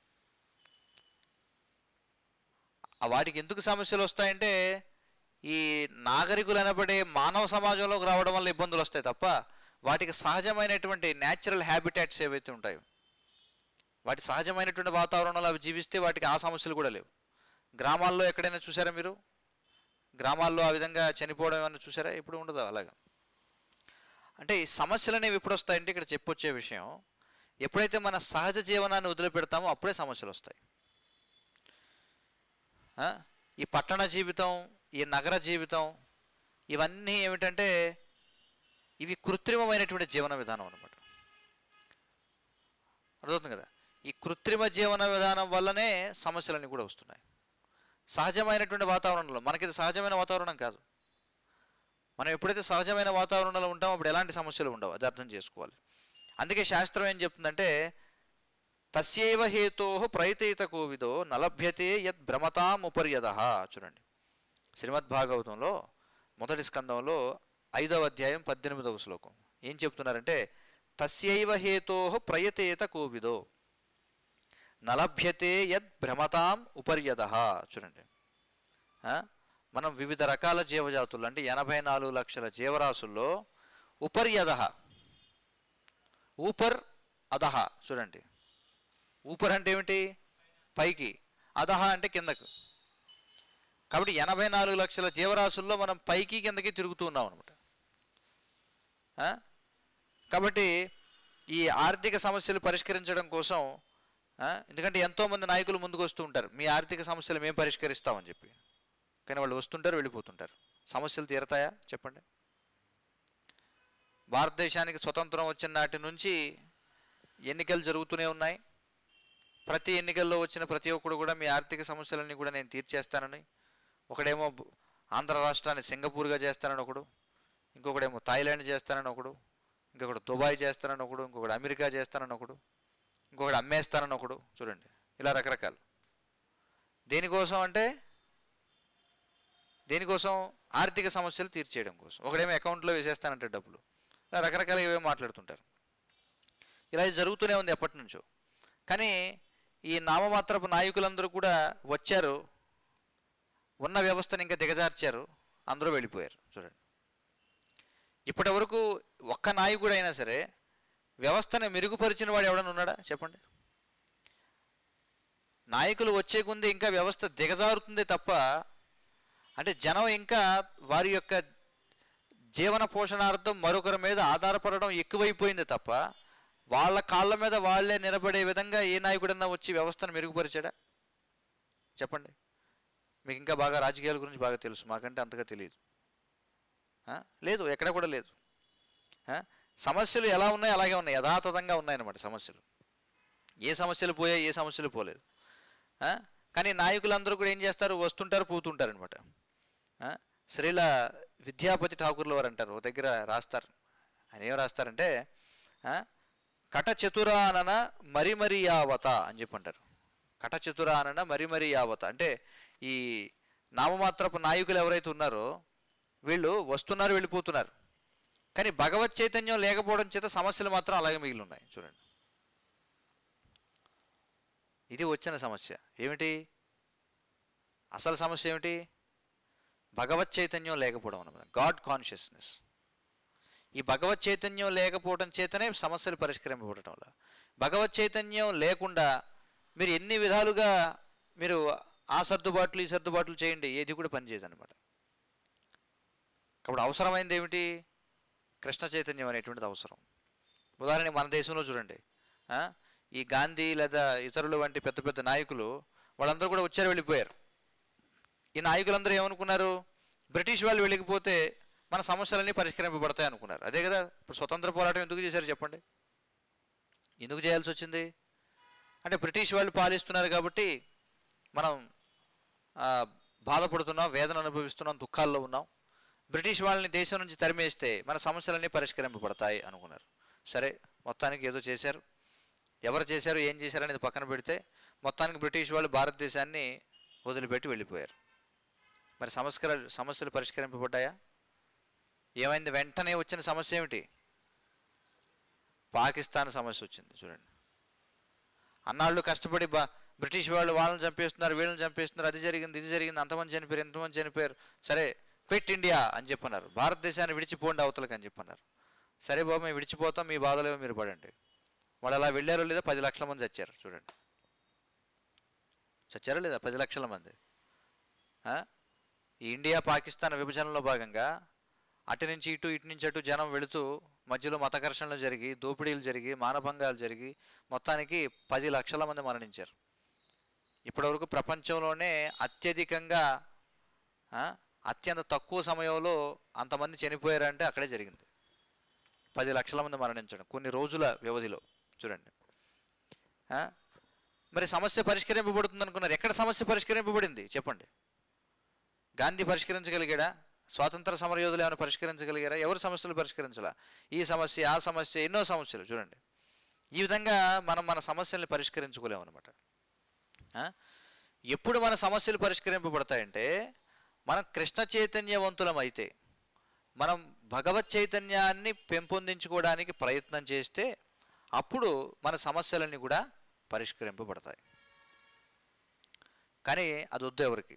ఆ వాటికి ఎందుకు సమస్యలు వస్తాయంటే ఈ నాగరికులు అనబడే మానవ సమాజంలోకి రావడం వల్ల ఇబ్బందులు వస్తాయి తప్ప వాటికి సహజమైనటువంటి న్యాచురల్ హ్యాబిటాట్స్ ఏవైతే ఉంటాయో వాటి సహజమైనటువంటి వాతావరణంలో అవి జీవిస్తే వాటికి ఆ సమస్యలు కూడా లేవు గ్రామాల్లో ఎక్కడైనా చూసారా మీరు గ్రామాల్లో ఆ విధంగా చనిపోవడం ఏమైనా చూసారా ఇప్పుడు ఉండదు అలాగా అంటే ఈ సమస్యలు అనేవి ఎప్పుడు వస్తాయంటే ఇక్కడ చెప్పొచ్చే విషయం ఎప్పుడైతే మన సహజ జీవనాన్ని వదిలిపెడతామో అప్పుడే సమస్యలు వస్తాయి ఆ? ఈ పట్టణ జీవితం ఈ నగర జీవితం ఇవన్నీ ఏమిటంటే ఇవి కృత్రిమమైనటువంటి జీవన విధానం అనమాట అర్థమవుతుంది కదా ఈ కృత్రిమ జీవన విధానం వల్లనే సమస్యలన్నీ కూడా వస్తున్నాయి సహజమైనటువంటి వాతావరణంలో మనకి ఇది సహజమైన వాతావరణం కాదు మనం ఎప్పుడైతే సహజమైన వాతావరణంలో ఉంటామో అప్పుడు ఎలాంటి సమస్యలు ఉండవు అది అర్థం చేసుకోవాలి అందుకే శాస్త్రం ఏం చెప్తుందంటే తస్యైవ హేతో ప్రయతయిత కోవిదో నలభ్యతే యద్ భ్రమతాముపర్యద చూడండి శ్రీమద్ భాగవతంలో మొదటి స్కందంలో ఐదవ అధ్యాయం పద్దెనిమిదవ శ్లోకం ఏం చెప్తున్నారంటే తస్యైవ హేతో ప్రయతేత కోవిదో నలభ్యతే యద్ భ్రమతాం ఉపర్యద చూడండి ఆ? మనం వివిధ రకాల జీవజాతులు అంటే ఎనభై నాలుగు లక్షల జీవరాశుల్లో ఉపర్యద ఊపర్ అదహ చూడండి ఊపర్ అంటే ఏమిటి పైకి అదహ అంటే కిందకు కాబట్టి ఎనభై నాలుగు లక్షల జీవరాశుల్లో మనం పైకి కిందకి తిరుగుతూ ఉన్నాం అనమాట కాబట్టి ఈ ఆర్థిక సమస్యలు పరిష్కరించడం కోసం ఆ, ఎందుకంటే ఎంతోమంది నాయకులు ముందుకు వస్తూ ఉంటారు మీ ఆర్థిక సమస్యలు మేము పరిష్కరిస్తామని చెప్పి కానీ వాళ్ళు వస్తుంటారు వెళ్ళిపోతుంటారు సమస్యలు తీరతాయా చెప్పండి భారతదేశానికి స్వతంత్రం వచ్చిన నాటి నుంచి ఎన్నికలు జరుగుతూనే ఉన్నాయి ప్రతి ఎన్నికల్లో వచ్చిన ప్రతి ఒక్కడు కూడా మీ ఆర్థిక సమస్యలన్నీ కూడా నేను తీర్చేస్తానని ఒకడేమో బు- ఆంధ్ర రాష్ట్రాన్ని సింగపూర్గా చేస్తానని ఒకడు ఇంకొకడేమో థాయిలాండ్ చేస్తానని ఒకడు ఇంకొకడు దుబాయ్ చేస్తానని ఒకడు ఇంకొకడు అమెరికా చేస్తానని ఒకడు ఇంకొకడు అమ్మేస్తానని ఒకడు చూడండి ఇలా రకరకాలు దేనికోసం అంటే దేనికోసం ఆర్థిక సమస్యలు తీర్చేయడం కోసం ఒకడేమో అకౌంట్లో వేసేస్తానంటే డబ్బులు ఇలా రకరకాల ఏవో మాట్లాడుతుంటారు ఇలా ఇది జరుగుతూనే ఉంది ఎప్పటి నుంచో కానీ ఈ నామమాత్రపు నాయకులందరూ కూడా వచ్చారు ఉన్న వ్యవస్థను ఇంకా దిగజార్చారు అందరూ వెళ్ళిపోయారు చూడండి ఇప్పటి వరకు ఒక్క నాయకుడు అయినా సరే వ్యవస్థను మెరుగుపరిచిన వాడు ఎవడన్నా ఉన్నాడా చెప్పండి నాయకులు వచ్చే కొంది ఇంకా వ్యవస్థ దిగజారుతుంది తప్ప అంటే జనం ఇంకా వారి యొక్క జీవన పోషణార్థం మరొకరి మీద ఆధారపడడం ఎక్కువైపోయింది తప్ప వాళ్ళ కాళ్ళ మీద వాళ్ళే నిలబడే విధంగా ఏ నాయకుడన్నా వచ్చి వ్యవస్థను మెరుగుపరిచాడా చెప్పండి మీకు ఇంకా బాగా రాజకీయాల గురించి బాగా తెలుసు మాకంటే అంతగా తెలియదు ఆ? లేదు ఎక్కడ కూడా లేదు ఆ? సమస్యలు ఎలా ఉన్నాయి అలాగే ఉన్నాయి యథాతథంగా ఉన్నాయన్నమాట సమస్యలు ఏ సమస్యలు పోయాయి ఏ సమస్యలు పోలేదు ఆ? కానీ నాయకులందరూ కూడా ఏం చేస్తారు వస్తుంటారు పోతుంటారు అనమాట శ్రీల విద్యాపతి ఠాకూర్ల వారు అంటారు ఒక దగ్గర రాస్తారు ఆయన ఏం రాస్తారంటే ఆ, కట చతురానన మరి మరి యావత అని చెప్పి అంటారు కట చతురానన మరి మరి యావత అంటే ఈ నామమాత్రపు నాయకులు ఎవరైతే ఉన్నారో వీళ్ళు వస్తున్నారు వెళ్ళిపోతున్నారు కానీ భగవత్ చైతన్యం లేకపోవడం చేత సమస్యలు మాత్రం అలాగే మిగిలి ఉన్నాయి చూడండి ఇది వచ్చిన సమస్య ఏమిటి అసలు సమస్య ఏమిటి భగవత్ చైతన్యం లేకపోవడం అన్నమాట గాడ్ కాన్షియస్నెస్ ఈ భగవత్ చైతన్యం లేకపోవడం చేతనే సమస్యలు పరిష్కరింపబడటం వల్ల భగవత్ చైతన్యం లేకుండా మీరు ఎన్ని విధాలుగా మీరు ఆ సర్దుబాట్లు ఈ సర్దుబాట్లు చేయండి ఏది కూడా పనిచేయదు అనమాట కాబట్టి అవసరమైనది ఏమిటి కృష్ణ చైతన్యం అనేటువంటిది అవసరం ఉదాహరణకి మన దేశంలో చూడండి ఆ, ఈ గాంధీ లేదా ఇతరులు వంటి పెద్ద పెద్ద నాయకులు వాళ్ళందరూ కూడా వచ్చారు వెళ్ళిపోయారు ఈ నాయకులందరూ ఏమనుకున్నారు బ్రిటిష్ వాళ్ళు వెళ్ళిపోతే మన సమస్యలన్నీ పరిష్కరింపబడతాయి అనుకున్నారు అదే కదా ఇప్పుడు స్వతంత్ర పోరాటం ఎందుకు చేశారు చెప్పండి ఎందుకు చేయాల్సి వచ్చింది అంటే బ్రిటిష్ వాళ్ళు పాలిస్తున్నారు కాబట్టి మనం ఆ, బాధపడుతున్నాం వేదన అనుభవిస్తున్నాం దుఃఖాల్లో ఉన్నాం బ్రిటిష్ వాళ్ళని దేశం నుంచి తరిమేస్తే మన సమస్యలన్నీ పరిష్కరింపబడతాయి అనుకున్నారు సరే మొత్తానికి ఏదో చేశారు ఎవరు చేశారు ఏం చేశారు అనేది పక్కన పెడితే మొత్తానికి బ్రిటిష్ వాళ్ళు భారతదేశాన్ని వదిలిపెట్టి వెళ్ళిపోయారు మరి సమస్యలు సమస్యలు పరిష్కరింపబడ్డాయా ఏమైంది వెంటనే వచ్చిన సమస్య ఏమిటి పాకిస్తాన్ సమస్య వచ్చింది చూడండి అన్నాళ్ళు కష్టపడి బా బ్రిటిష్ వాళ్ళు వాళ్ళని చంపేస్తున్నారు వీళ్ళని చంపేస్తున్నారు అది జరిగింది ఇది జరిగింది అంతమంది చనిపోయారు ఎంతమంది చనిపోయారు సరే క్విట్ ఇండియా అని చెప్పన్నారు భారతదేశాన్ని విడిచిపోండి అవతలకి అని చెప్పన్నారు సరే బాబు మేము విడిచిపోతాం మీ బాధలేమో మీరు పడండి వాళ్ళు అలా వెళ్ళారో లేదా పది లక్షల మంది చచ్చారు చూడండి చచ్చారా లేదా పది లక్షల మంది ఆ? ఈ ఇండియా పాకిస్తాన్ విభజనలో భాగంగా అటు నుంచి ఇటు ఇటు నుంచి అటు జనం వెళుతూ మధ్యలో మత ఘర్షణలు జరిగి దోపిడీలు జరిగి మానభంగాలు జరిగి మొత్తానికి పది లక్షల మంది మరణించారు ఇప్పటివరకు ప్రపంచంలోనే అత్యధికంగా ఆ, అత్యంత తక్కువ సమయంలో అంతమంది చనిపోయారంటే అక్కడే జరిగింది పది లక్షల మంది మరణించడం కొన్ని రోజుల వ్యవధిలో చూడండి ఆ? మరి సమస్య పరిష్కరింపబడుతుంది అనుకున్నారు ఎక్కడ సమస్య పరిష్కరింపబడింది చెప్పండి గాంధీ పరిష్కరించగలిగాడా స్వాతంత్ర సమరయోధులు ఏమైనా పరిష్కరించగలిగారా ఎవరు సమస్యలు పరిష్కరించాలా ఈ సమస్య ఆ సమస్య ఎన్నో సమస్యలు చూడండి ఈ విధంగా మనం మన సమస్యల్ని పరిష్కరించుకోలేము అనమాట ఎప్పుడు మన సమస్యలు పరిష్కరింపబడతాయంటే మనం కృష్ణ చైతన్యవంతులం అయితే మనం భగవత్ చైతన్యాన్ని పెంపొందించుకోవడానికి ప్రయత్నం చేస్తే అప్పుడు మన సమస్యలన్నీ కూడా పరిష్కరింపబడతాయి కానీ అది వద్దు ఎవరికి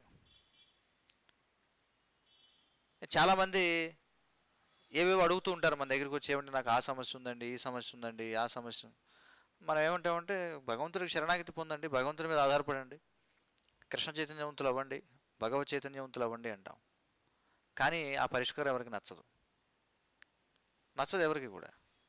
చాలామంది ఏవేవో అడుగుతూ ఉంటారు మన దగ్గరికి వచ్చి ఏమంటే నాకు ఆ సమస్య ఉందండి ఈ సమస్య ఉందండి ఆ సమస్య ఉంది." మనం ఏమంటామంటే భగవంతుడికి శరణాగతి పొందండి భగవంతుడి మీద ఆధారపడండి కృష్ణ చైతన్యవంతులు అవ్వండి భగవత్ చైతన్యవంతులు అవ్వండి అంటాం కానీ ఆ పరిష్కారం ఎవరికి నచ్చదు నచ్చదు ఎవరికి కూడా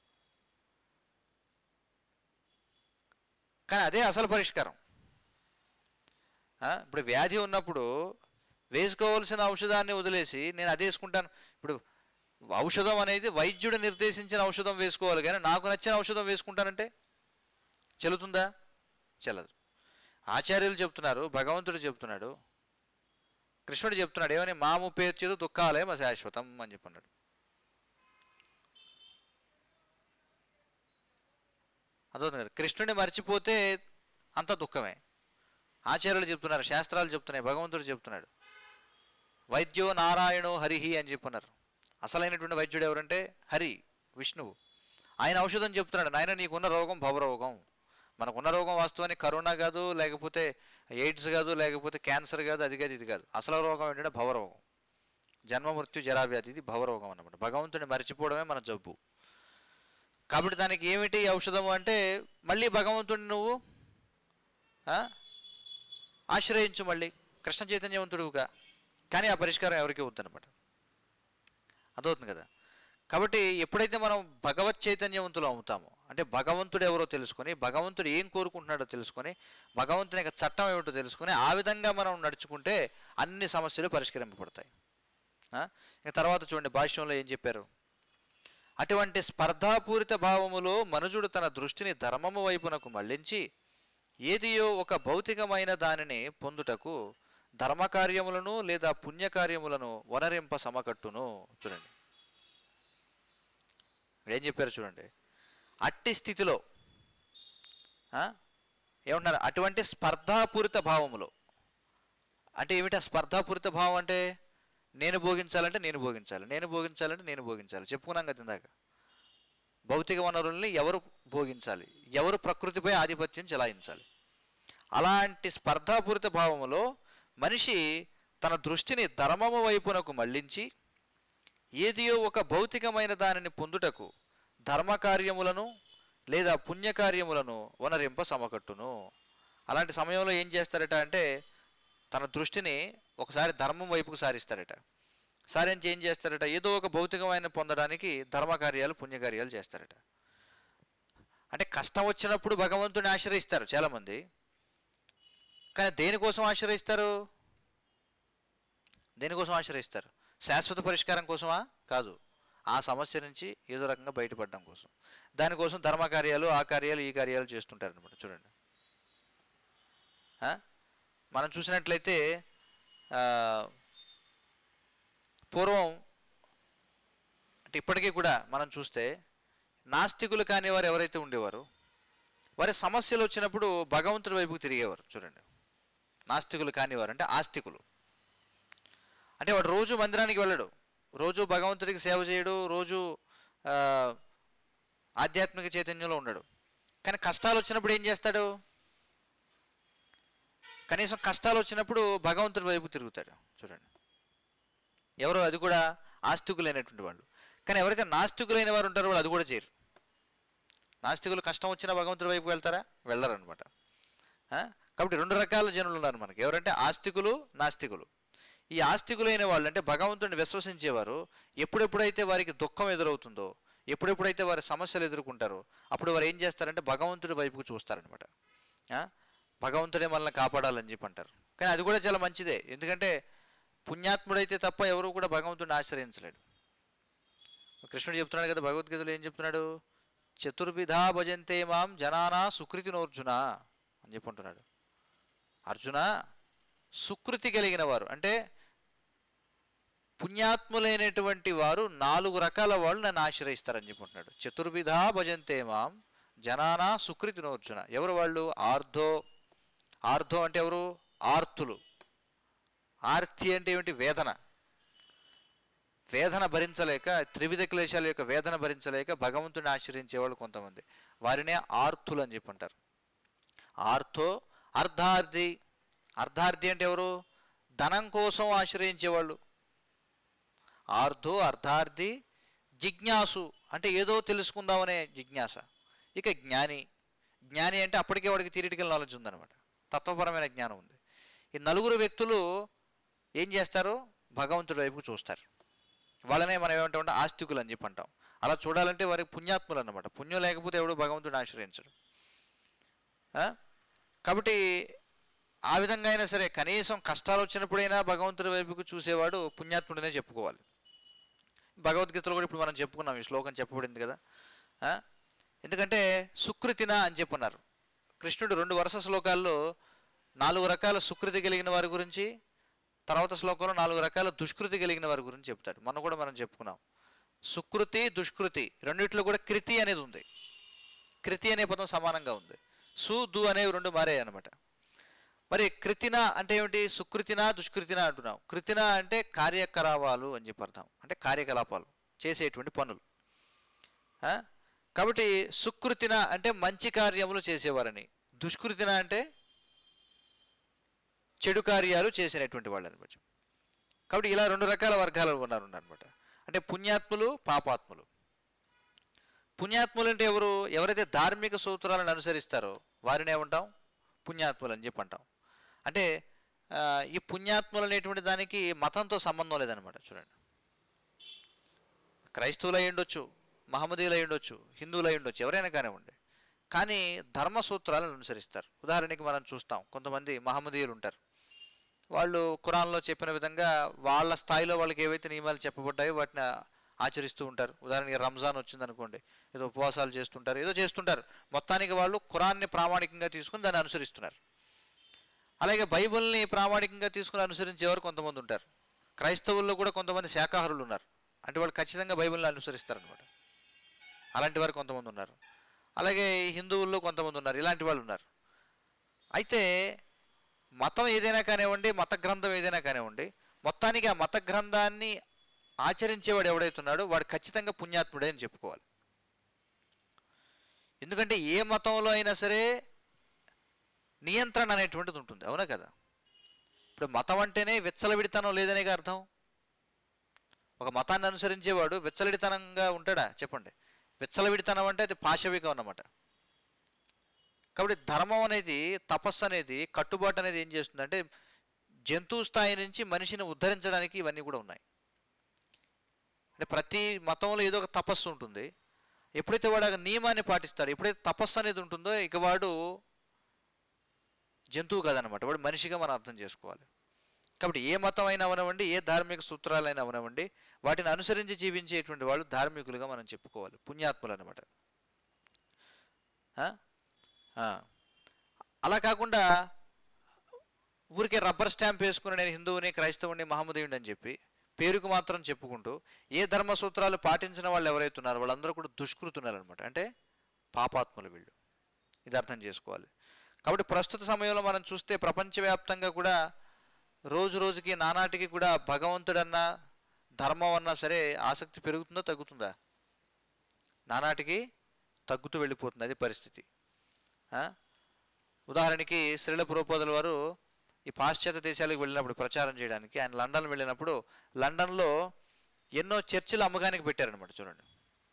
కానీ అదే అసలు పరిష్కారం ఆ, ఇప్పుడు వ్యాధి ఉన్నప్పుడు వేసుకోవాల్సిన ఔషధాన్ని వదిలేసి నేను అదే వేసుకుంటాను ఇప్పుడు ఔషధం అనేది వైద్యుడు నిర్దేశించిన ఔషధం వేసుకోవాలి కానీ నాకు నచ్చిన ఔషధం వేసుకుంటానంటే చెల్లుతుందా చెల్లదు ఆచార్యులు చెప్తున్నారు భగవంతుడు చెప్తున్నాడు కృష్ణుడు చెప్తున్నాడు ఏమని మాము పేర్చేదు దుఃఖాలే మా శాశ్వతం అని చెప్పన్నాడు అదవుతుంది కదా కృష్ణుడిని మర్చిపోతే అంత దుఃఖమే ఆచార్యులు చెప్తున్నారు శాస్త్రాలు చెప్తున్నాయి భగవంతుడు చెప్తున్నాడు వైద్యో నారాయణో హరిహి అని చెప్పున్నారు అసలైనటువంటి వైద్యుడు ఎవరంటే హరి విష్ణువు ఆయన ఔషధం చెప్తున్నాడు నాయన నీకున్న రోగం భవరోగం మనకున్న రోగం వాస్తవానికి కరోనా కాదు లేకపోతే ఎయిడ్స్ కాదు లేకపోతే క్యాన్సర్ కాదు అది కాదు ఇది కాదు అసలు రోగం ఏంటంటే భవరోగం జన్మ మృత్యు జరావ్యాధి ఇది భవరోగం అన్నమాట భగవంతుని మర్చిపోవడమే మన జబ్బు కాబట్టి దానికి ఏమిటి ఔషధము అంటే మళ్ళీ భగవంతుడిని నువ్వు ఆ? ఆశ్రయించు మళ్ళీ కృష్ణ చైతన్యవంతుడుగా కానీ ఆ పరిష్కారం ఎవరికి వద్దనమాట అదవుతుంది కదా కాబట్టి ఎప్పుడైతే మనం భగవత్ చైతన్యవంతులు అవుతామో అంటే భగవంతుడు ఎవరో తెలుసుకొని భగవంతుడు ఏం కోరుకుంటున్నాడో తెలుసుకొని భగవంతుని యొక్క చట్టం ఏమిటో తెలుసుకొని ఆ విధంగా మనం నడుచుకుంటే అన్ని సమస్యలు పరిష్కరింపబడతాయి ఆ? ఇక తర్వాత చూడండి భాష్యంలో ఏం చెప్పారు అటువంటి స్పర్ధాపూరిత భావములో మనుజుడు తన దృష్టిని ధర్మము వైపునకు మళ్లించి ఏదియో ఒక భౌతికమైన దానిని పొందుటకు ధర్మకార్యములను లేదా పుణ్యకార్యములను వనరింప సమకట్టును చూడండి ఇక్కడ ఏం చెప్పారు చూడండి అట్టి స్థితిలో ఆ? ఏమంటున్నారు అటువంటి స్పర్ధాపూరిత భావములో అంటే ఏమిటి ఆ స్పర్ధాపూరిత భావం అంటే నేను భోగించాలంటే నేను భోగించాలి నేను భోగించాలంటే నేను భోగించాలి చెప్పుకున్నాం కదా ఇందాక భౌతిక వనరుల్ని ఎవరు భోగించాలి ఎవరు ప్రకృతిపై ఆధిపత్యం చెలాయించాలి అలాంటి స్పర్ధాపూరిత భావములో మనిషి తన దృష్టిని ధర్మము వైపునకు మళ్లించి ఏదియో ఒక భౌతికమైన దానిని పొందుటకు ధర్మకార్యములను లేదా పుణ్యకార్యములను వనరింప సమకట్టును అలాంటి సమయంలో ఏం చేస్తారట అంటే తన దృష్టిని ఒకసారి ధర్మం వైపుకు సారిస్తారట సారించి ఏం చేస్తారట ఏదో ఒక భౌతికమైన పొందడానికి ధర్మకార్యాలు పుణ్యకార్యాలు చేస్తారట అంటే కష్టం వచ్చినప్పుడు భగవంతుని ఆశ్రయిస్తారు చాలామంది కానీ దేనికోసం ఆశ్రయిస్తారు దేనికోసం ఆశ్రయిస్తారు శాశ్వత పరిష్కారం కోసమా కాదు ఆ సమస్య నుంచి ఏదో రకంగా బయటపడడం కోసం దానికోసం ధర్మ కార్యాలు ఆ కార్యాలు ఈ కార్యాలు చేస్తుంటారు అనమాట చూడండి ఆ? మనం చూసినట్లయితే ఆ, పూర్వం అంటే ఇప్పటికీ కూడా మనం చూస్తే నాస్తికులు కాని వారు ఎవరైతే ఉండేవారో వారి సమస్యలు వచ్చినప్పుడు భగవంతుడి వైపుకు తిరిగేవారు చూడండి నాస్తికులు కానివారు అంటే ఆస్తికులు అంటే వాడు రోజు మందిరానికి వెళ్ళడు రోజు భగవంతుడికి సేవ చేయడు రోజు ఆ, ఆధ్యాత్మిక చైతన్యంలో ఉండడు కానీ కష్టాలు వచ్చినప్పుడు ఏం చేస్తాడు కనీసం కష్టాలు వచ్చినప్పుడు భగవంతుడి వైపు తిరుగుతాడు చూడండి ఎవరు అది కూడా ఆస్తికులైనటువంటి వాళ్ళు కానీ ఎవరైతే నాస్తికులైన వారు ఉంటారో వాళ్ళు అది కూడా చేయరు నాస్తికులు కష్టం వచ్చినా భగవంతుడి వైపు వెళ్తారా వెళ్ళరు అనమాట కాబట్టి రెండు రకాల జనులు ఉన్నారు మనకి ఎవరంటే ఆస్తికులు నాస్తికులు ఈ ఆస్తికులైన వాళ్ళు అంటే భగవంతుడిని విశ్వసించేవారు ఎప్పుడెప్పుడైతే వారికి దుఃఖం ఎదురవుతుందో ఎప్పుడెప్పుడైతే వారి సమస్యలు ఎదుర్కొంటారో అప్పుడు వారు ఏం చేస్తారంటే భగవంతుడి వైపుకు చూస్తారనమాట ఆ? భగవంతుడే మనల్ని కాపాడాలని చెప్పి అంటారు కానీ అది కూడా చాలా మంచిదే ఎందుకంటే పుణ్యాత్ముడైతే తప్ప ఎవరు కూడా భగవంతుడిని ఆశ్రయించలేడు కృష్ణుడు చెప్తున్నాడు కదా భగవద్గీతలో ఏం చెప్తున్నాడు చతుర్విధా భజంతే మాం జనానా సుకృతినోర్జున అని చెప్పి అంటున్నాడు అర్జున సుకృతి కలిగిన వారు అంటే పుణ్యాత్ములైనటువంటి వారు నాలుగు రకాల వాళ్ళు నన్ను ఆశ్రయిస్తారని చెప్పుకుంటున్నాడు చతుర్విధా భజంతే మాం జనానా సుకృతినోర్జున ఎవరు వాళ్ళు ఆర్ధో ఆర్ధో అంటే ఎవరు ఆర్తులు ఆర్తి అంటే ఏమిటి వేదన వేదన భరించలేక త్రివిధ క్లేశాల యొక్క వేదన భరించలేక భగవంతుని ఆశ్రయించేవాళ్ళు కొంతమంది వారినే ఆర్తులు అని చెప్పి అంటారు ఆర్తో అర్ధార్థి అర్ధార్థి అంటే ఎవరు ధనం కోసం ఆశ్రయించేవాళ్ళు ఆర్ధో అర్ధార్థి జిజ్ఞాసు అంటే ఏదో తెలుసుకుందామనే జిజ్ఞాస ఇక జ్ఞాని జ్ఞాని అంటే అప్పటికే వాడికి థియరిటికల్ నాలెడ్జ్ ఉందన్నమాట తత్వపరమైన జ్ఞానం ఉంది ఈ నలుగురు వ్యక్తులు ఏం చేస్తారు భగవంతుడి వైపు చూస్తారు వాళ్ళనే మనం ఏమంటామంటే ఆస్తికులు అని చెప్పి అంటాం అలా చూడాలంటే వారికి పుణ్యాత్ములు అన్నమాట పుణ్యం లేకపోతే ఎవడు భగవంతుడిని ఆశ్రయించడు ఆ? కాబట్టి ఆ విధంగా అయినా సరే కనీసం కష్టాలు వచ్చినప్పుడైనా భగవంతుడి వైపుకు చూసేవాడు పుణ్యాత్ముడినే చెప్పుకోవాలి భగవద్గీతలో కూడా ఇప్పుడు మనం చెప్పుకున్నాం ఈ శ్లోకం చెప్పబడింది కదా ఆ? ఎందుకంటే సుకృతిన అని చెప్పున్నారు కృష్ణుడు రెండు వరుస శ్లోకాల్లో నాలుగు రకాల సుకృతి కలిగిన వారి గురించి తర్వాత శ్లోకంలో నాలుగు రకాల దుష్కృతి కలిగిన వారి గురించి చెప్తాడు మనం కూడా మనం చెప్పుకున్నాం సుకృతి దుష్కృతి రెండిట్లో కూడా కృతి అనేది ఉంది కృతి అనే పదం సమానంగా ఉంది సు దు అనేవి రెండు మారాయి అనమాట మరి కృతిన అంటే ఏమిటి సుకృతిన దుష్కృతిన అంటున్నాం కృతిన అంటే కార్యకలాపాలు అని చెప్పి అర్థం అంటే కార్యకలాపాలు చేసేటువంటి పనులు ఆ? కాబట్టి సుకృతిన అంటే మంచి కార్యములు చేసేవారని దుష్కృతిన అంటే చెడు కార్యాలు చేసినటువంటి వాళ్ళు అనమాట కాబట్టి ఇలా రెండు రకాల వర్గాలు ఉన్నారు అనమాట అంటే పుణ్యాత్ములు పాపాత్ములు పుణ్యాత్ములు అంటే ఎవరు ఎవరైతే ధార్మిక సూత్రాలను అనుసరిస్తారో వారిని ఏమంటాం పుణ్యాత్ములు అని చెప్పి అంటాం అంటే ఆ, ఈ పుణ్యాత్ములు అనేటువంటి దానికి మతంతో సంబంధం లేదనమాట చూడండి క్రైస్తవులు అయి ఉండొచ్చు మహమ్మదీయులు అయి ఉండొచ్చు హిందువులు అయి ఉండొచ్చు ఎవరైనా కానివ్వండి కానీ ధర్మ సూత్రాలను అనుసరిస్తారు ఉదాహరణకి మనం చూస్తాం కొంతమంది మహమ్మదీయులు ఉంటారు వాళ్ళు ఖురాన్లో చెప్పిన విధంగా వాళ్ళ స్థాయిలో వాళ్ళకి ఏవైతే నియమాలు చెప్పబడ్డాయో వాటిని ఆచరిస్తూ ఉంటారు ఉదాహరణకి రంజాన్ వచ్చింది అనుకోండి ఏదో ఉపవాసాలు చేస్తుంటారు ఏదో చేస్తుంటారు మొత్తానికి వాళ్ళు ఖురాన్ని ప్రామాణికంగా తీసుకుని దాన్ని అనుసరిస్తున్నారు అలాగే బైబిల్ని ప్రామాణికంగా తీసుకుని అనుసరించేవారు కొంతమంది ఉంటారు క్రైస్తవుల్లో కూడా కొంతమంది శాకాహారులు ఉన్నారు అంటే వాళ్ళు ఖచ్చితంగా బైబిల్ని అనుసరిస్తారనమాట అలాంటి వారు కొంతమంది ఉన్నారు అలాగే ఈ హిందువుల్లో కొంతమంది ఉన్నారు ఇలాంటి వాళ్ళు ఉన్నారు అయితే మతం ఏదైనా కానివ్వండి మత గ్రంథం ఏదైనా కానివ్వండి మొత్తానికి ఆ మత గ్రంథాన్ని ఆచరించేవాడు ఎవడైతున్నాడో వాడు ఖచ్చితంగా పుణ్యాత్ముడే అని చెప్పుకోవాలి ఎందుకంటే ఏ మతంలో అయినా సరే నియంత్రణ అనేటువంటిది ఉంటుంది అవునా కదా ఇప్పుడు మతం అంటేనే విచ్చలవిడితనం లేదనే అర్థం ఒక మతాన్ని అనుసరించేవాడు విచ్చలవిడితనంగా ఉంటాడా చెప్పండి విచ్చలవిడితనం అంటే అది పాశవికం అన్నమాట కాబట్టి ధర్మం అనేది తపస్సు అనేది కట్టుబాటు అనేది ఏం చేస్తుందంటే జంతువు స్థాయి నుంచి మనిషిని ఉద్ధరించడానికి ఇవన్నీ కూడా ఉన్నాయి అంటే ప్రతి మతంలో ఏదో ఒక తపస్సు ఉంటుంది ఎప్పుడైతే వాడు ఆ నియమాన్ని పాటిస్తాడో ఎప్పుడైతే తపస్సు అనేది ఉంటుందో ఇక వాడు జంతువు కాదనమాట వాడు మనిషిగా మనం అర్థం చేసుకోవాలి కాబట్టి ఏ మతం అయినా అవనివ్వండి ఏ ధార్మిక సూత్రాలైనా అవనివ్వండి వాటిని అనుసరించి జీవించేటువంటి వాళ్ళు ధార్మికులుగా మనం చెప్పుకోవాలి పుణ్యాత్ములు అనమాట అలా కాకుండా ఊరికే రబ్బర్ స్టాంప్ వేసుకుని నేను హిందువుని క్రైస్తవుని మహమ్మదీయుని అని చెప్పి పేరుకు మాత్రం చెప్పుకుంటూ ఏ ధర్మ సూత్రాలు పాటించిన వాళ్ళు ఎవరైతే ఉన్నారో వాళ్ళందరూ కూడా దుష్కృతున్నారు అనమాట అంటే పాపాత్ములు వీళ్ళు ఇది అర్థం చేసుకోవాలి కాబట్టి ప్రస్తుత సమయంలో మనం చూస్తే ప్రపంచవ్యాప్తంగా కూడా రోజు రోజుకి నానాటికి కూడా భగవంతుడన్నా ధర్మం అన్నా సరే ఆసక్తి పెరుగుతుందా తగ్గుతుందా నానాటికి తగ్గుతూ వెళ్ళిపోతుంది అది పరిస్థితి ఆ? ఉదాహరణకి శ్రీల పురోపోదల వారు ఈ పాశ్చాత్య దేశాలకు వెళ్ళినప్పుడు ప్రచారం చేయడానికి ఆయన లండన్ వెళ్ళినప్పుడు లండన్లో ఎన్నో చర్చిలు అమ్మకానికి పెట్టారనమాట చూడండి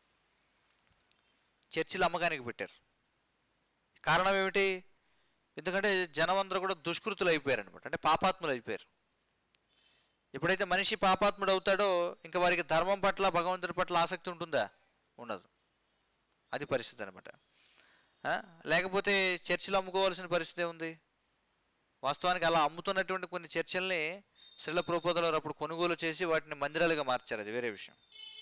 చర్చిలు అమ్మకానికి పెట్టారు కారణం ఏమిటి ఎందుకంటే జనం అందరూ కూడా దుష్కృతులు అయిపోయారు అనమాట అంటే పాపాత్ములు అయిపోయారు ఎప్పుడైతే మనిషి పాపాత్ముడు అవుతాడో ఇంకా వారికి ధర్మం పట్ల భగవంతుడి పట్ల ఆసక్తి ఉంటుందా ఉండదు అది పరిస్థితి అనమాట లేకపోతే చర్చిలు అమ్ముకోవాల్సిన పరిస్థితి ఉంది వాస్తవానికి అలా అమ్ముతున్నటువంటి కొన్ని చర్చల్ని శ్రీల ప్రోపోదలు అప్పుడు కొనుగోలు చేసి వాటిని మందిరాలుగా మార్చారు అది వేరే విషయం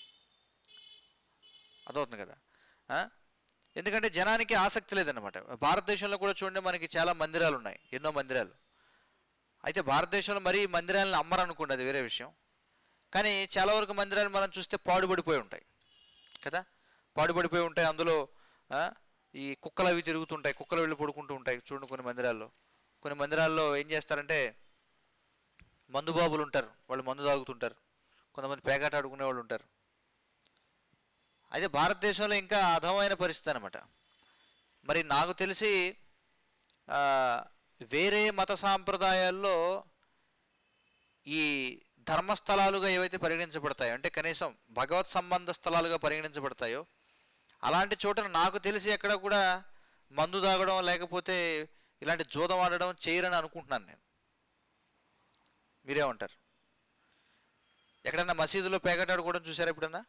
అదవుతుంది కదా ఆ? ఎందుకంటే జనానికి ఆసక్తి లేదన్నమాట భారతదేశంలో కూడా చూడండి మనకి చాలా మందిరాలు ఉన్నాయి ఎన్నో మందిరాలు అయితే భారతదేశంలో మరీ మందిరాలను అమ్మరనుకోండి అది వేరే విషయం కానీ చాలా వరకు మందిరాలు మనం చూస్తే పాడుపడిపోయి ఉంటాయి కదా పాడుపడిపోయి ఉంటాయి అందులో ఆ, ఈ కుక్కలు అవి తిరుగుతుంటాయి కుక్కలు వెళ్ళి పడుకుంటూ ఉంటాయి చూడండి కొన్ని మందిరాల్లో కొన్ని మందిరాల్లో ఏం చేస్తారంటే మందు బాబులు ఉంటారు వాళ్ళు మందు తాగుతుంటారు కొంతమంది పేకాట ఆడుకునే వాళ్ళు ఉంటారు అయితే భారతదేశంలో ఇంకా అధమైన పరిస్థితి అనమాట మరి నాకు తెలిసి ఆ, వేరే మత సాంప్రదాయాల్లో ఈ ధర్మస్థలాలుగా ఏవైతే పరిగణించబడతాయో అంటే కనీసం భగవత్ సంబంధ స్థలాలుగా పరిగణించబడతాయో అలాంటి చోట నాకు తెలిసి ఎక్కడ కూడా మందు తాగడం లేకపోతే ఇలాంటి జూదం ఆడడం చేయరని అనుకుంటున్నాను నేను మీరేమంటారు ఎక్కడన్నా మసీదులో పేకట ఆడుకోవడం చూసారా ఎప్పుడన్నా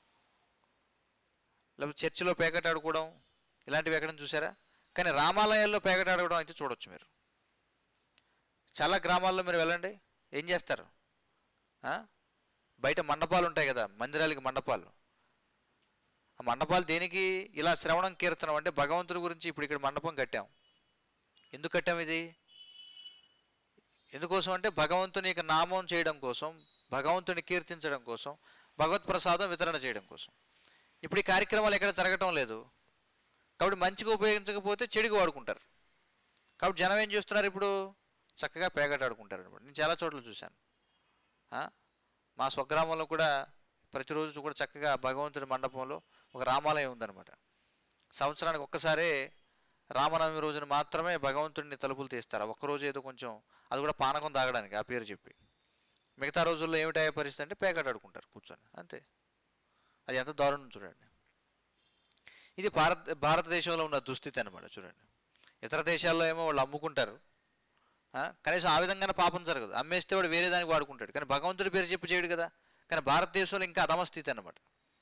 లేకపోతే చర్చిలో పేకట ఆడుకోవడం ఇలాంటివి ఎక్కడన్నా చూసారా కానీ రామాలయాల్లో పేకట ఆడుకోవడం అయితే చూడొచ్చు మీరు చాలా గ్రామాల్లో మీరు వెళ్ళండి ఏం చేస్తారు ఆ? బయట మండపాలు ఉంటాయి కదా మందిరాలకి మండపాలు ఆ మండపాలు దేనికి ఇలా శ్రవణం కీర్తనం అంటే భగవంతుడి గురించి ఇప్పుడు ఇక్కడ మండపం కట్టాం ఎందుకు కట్టాం ఇది ఎందుకోసం అంటే భగవంతుని యొక్క నామం చేయడం కోసం భగవంతుని కీర్తించడం కోసం భగవత్ ప్రసాదం వితరణ చేయడం కోసం ఇప్పుడు ఈ కార్యక్రమాలు ఎక్కడ జరగటం లేదు కాబట్టి మంచిగా ఉపయోగించకపోతే చెడుగా వాడుకుంటారు కాబట్టి జనం ఏం చేస్తున్నారు ఇప్పుడు చక్కగా పేగట ఆడుకుంటారు అనమాట నేను చాలా చోట్ల చూశాను ఆ? మా స్వగ్రామంలో కూడా ప్రతిరోజు కూడా చక్కగా భగవంతుడి మండపంలో ఒక రామాలయం ఉందన్నమాట సంవత్సరానికి ఒక్కసారే రామనవమి రోజున మాత్రమే భగవంతుడిని తలుపులు తీస్తారు ఆ ఒక్కరోజు ఏదో కొంచెం అది కూడా పానకం తాగడానికి ఆ పేరు చెప్పి మిగతా రోజుల్లో ఏమిటయ్యే పరిస్థితి అంటే పేకట ఆడుకుంటారు కూర్చొని అంతే అది ఎంత దారుణం చూడండి ఇది భారత్ భారతదేశంలో ఉన్న దుస్థితి అనమాట చూడండి ఇతర దేశాల్లో ఏమో వాళ్ళు అమ్ముకుంటారు ఆ, కనీసం ఆ విధంగానే పాపం జరగదు అమ్మేస్తే వాడు వేరే దానికి వాడుకుంటాడు కానీ భగవంతుడి పేరు చెప్పి చేయడు కదా కానీ భారతదేశంలో ఇంకా అధమ స్థితి అనమాట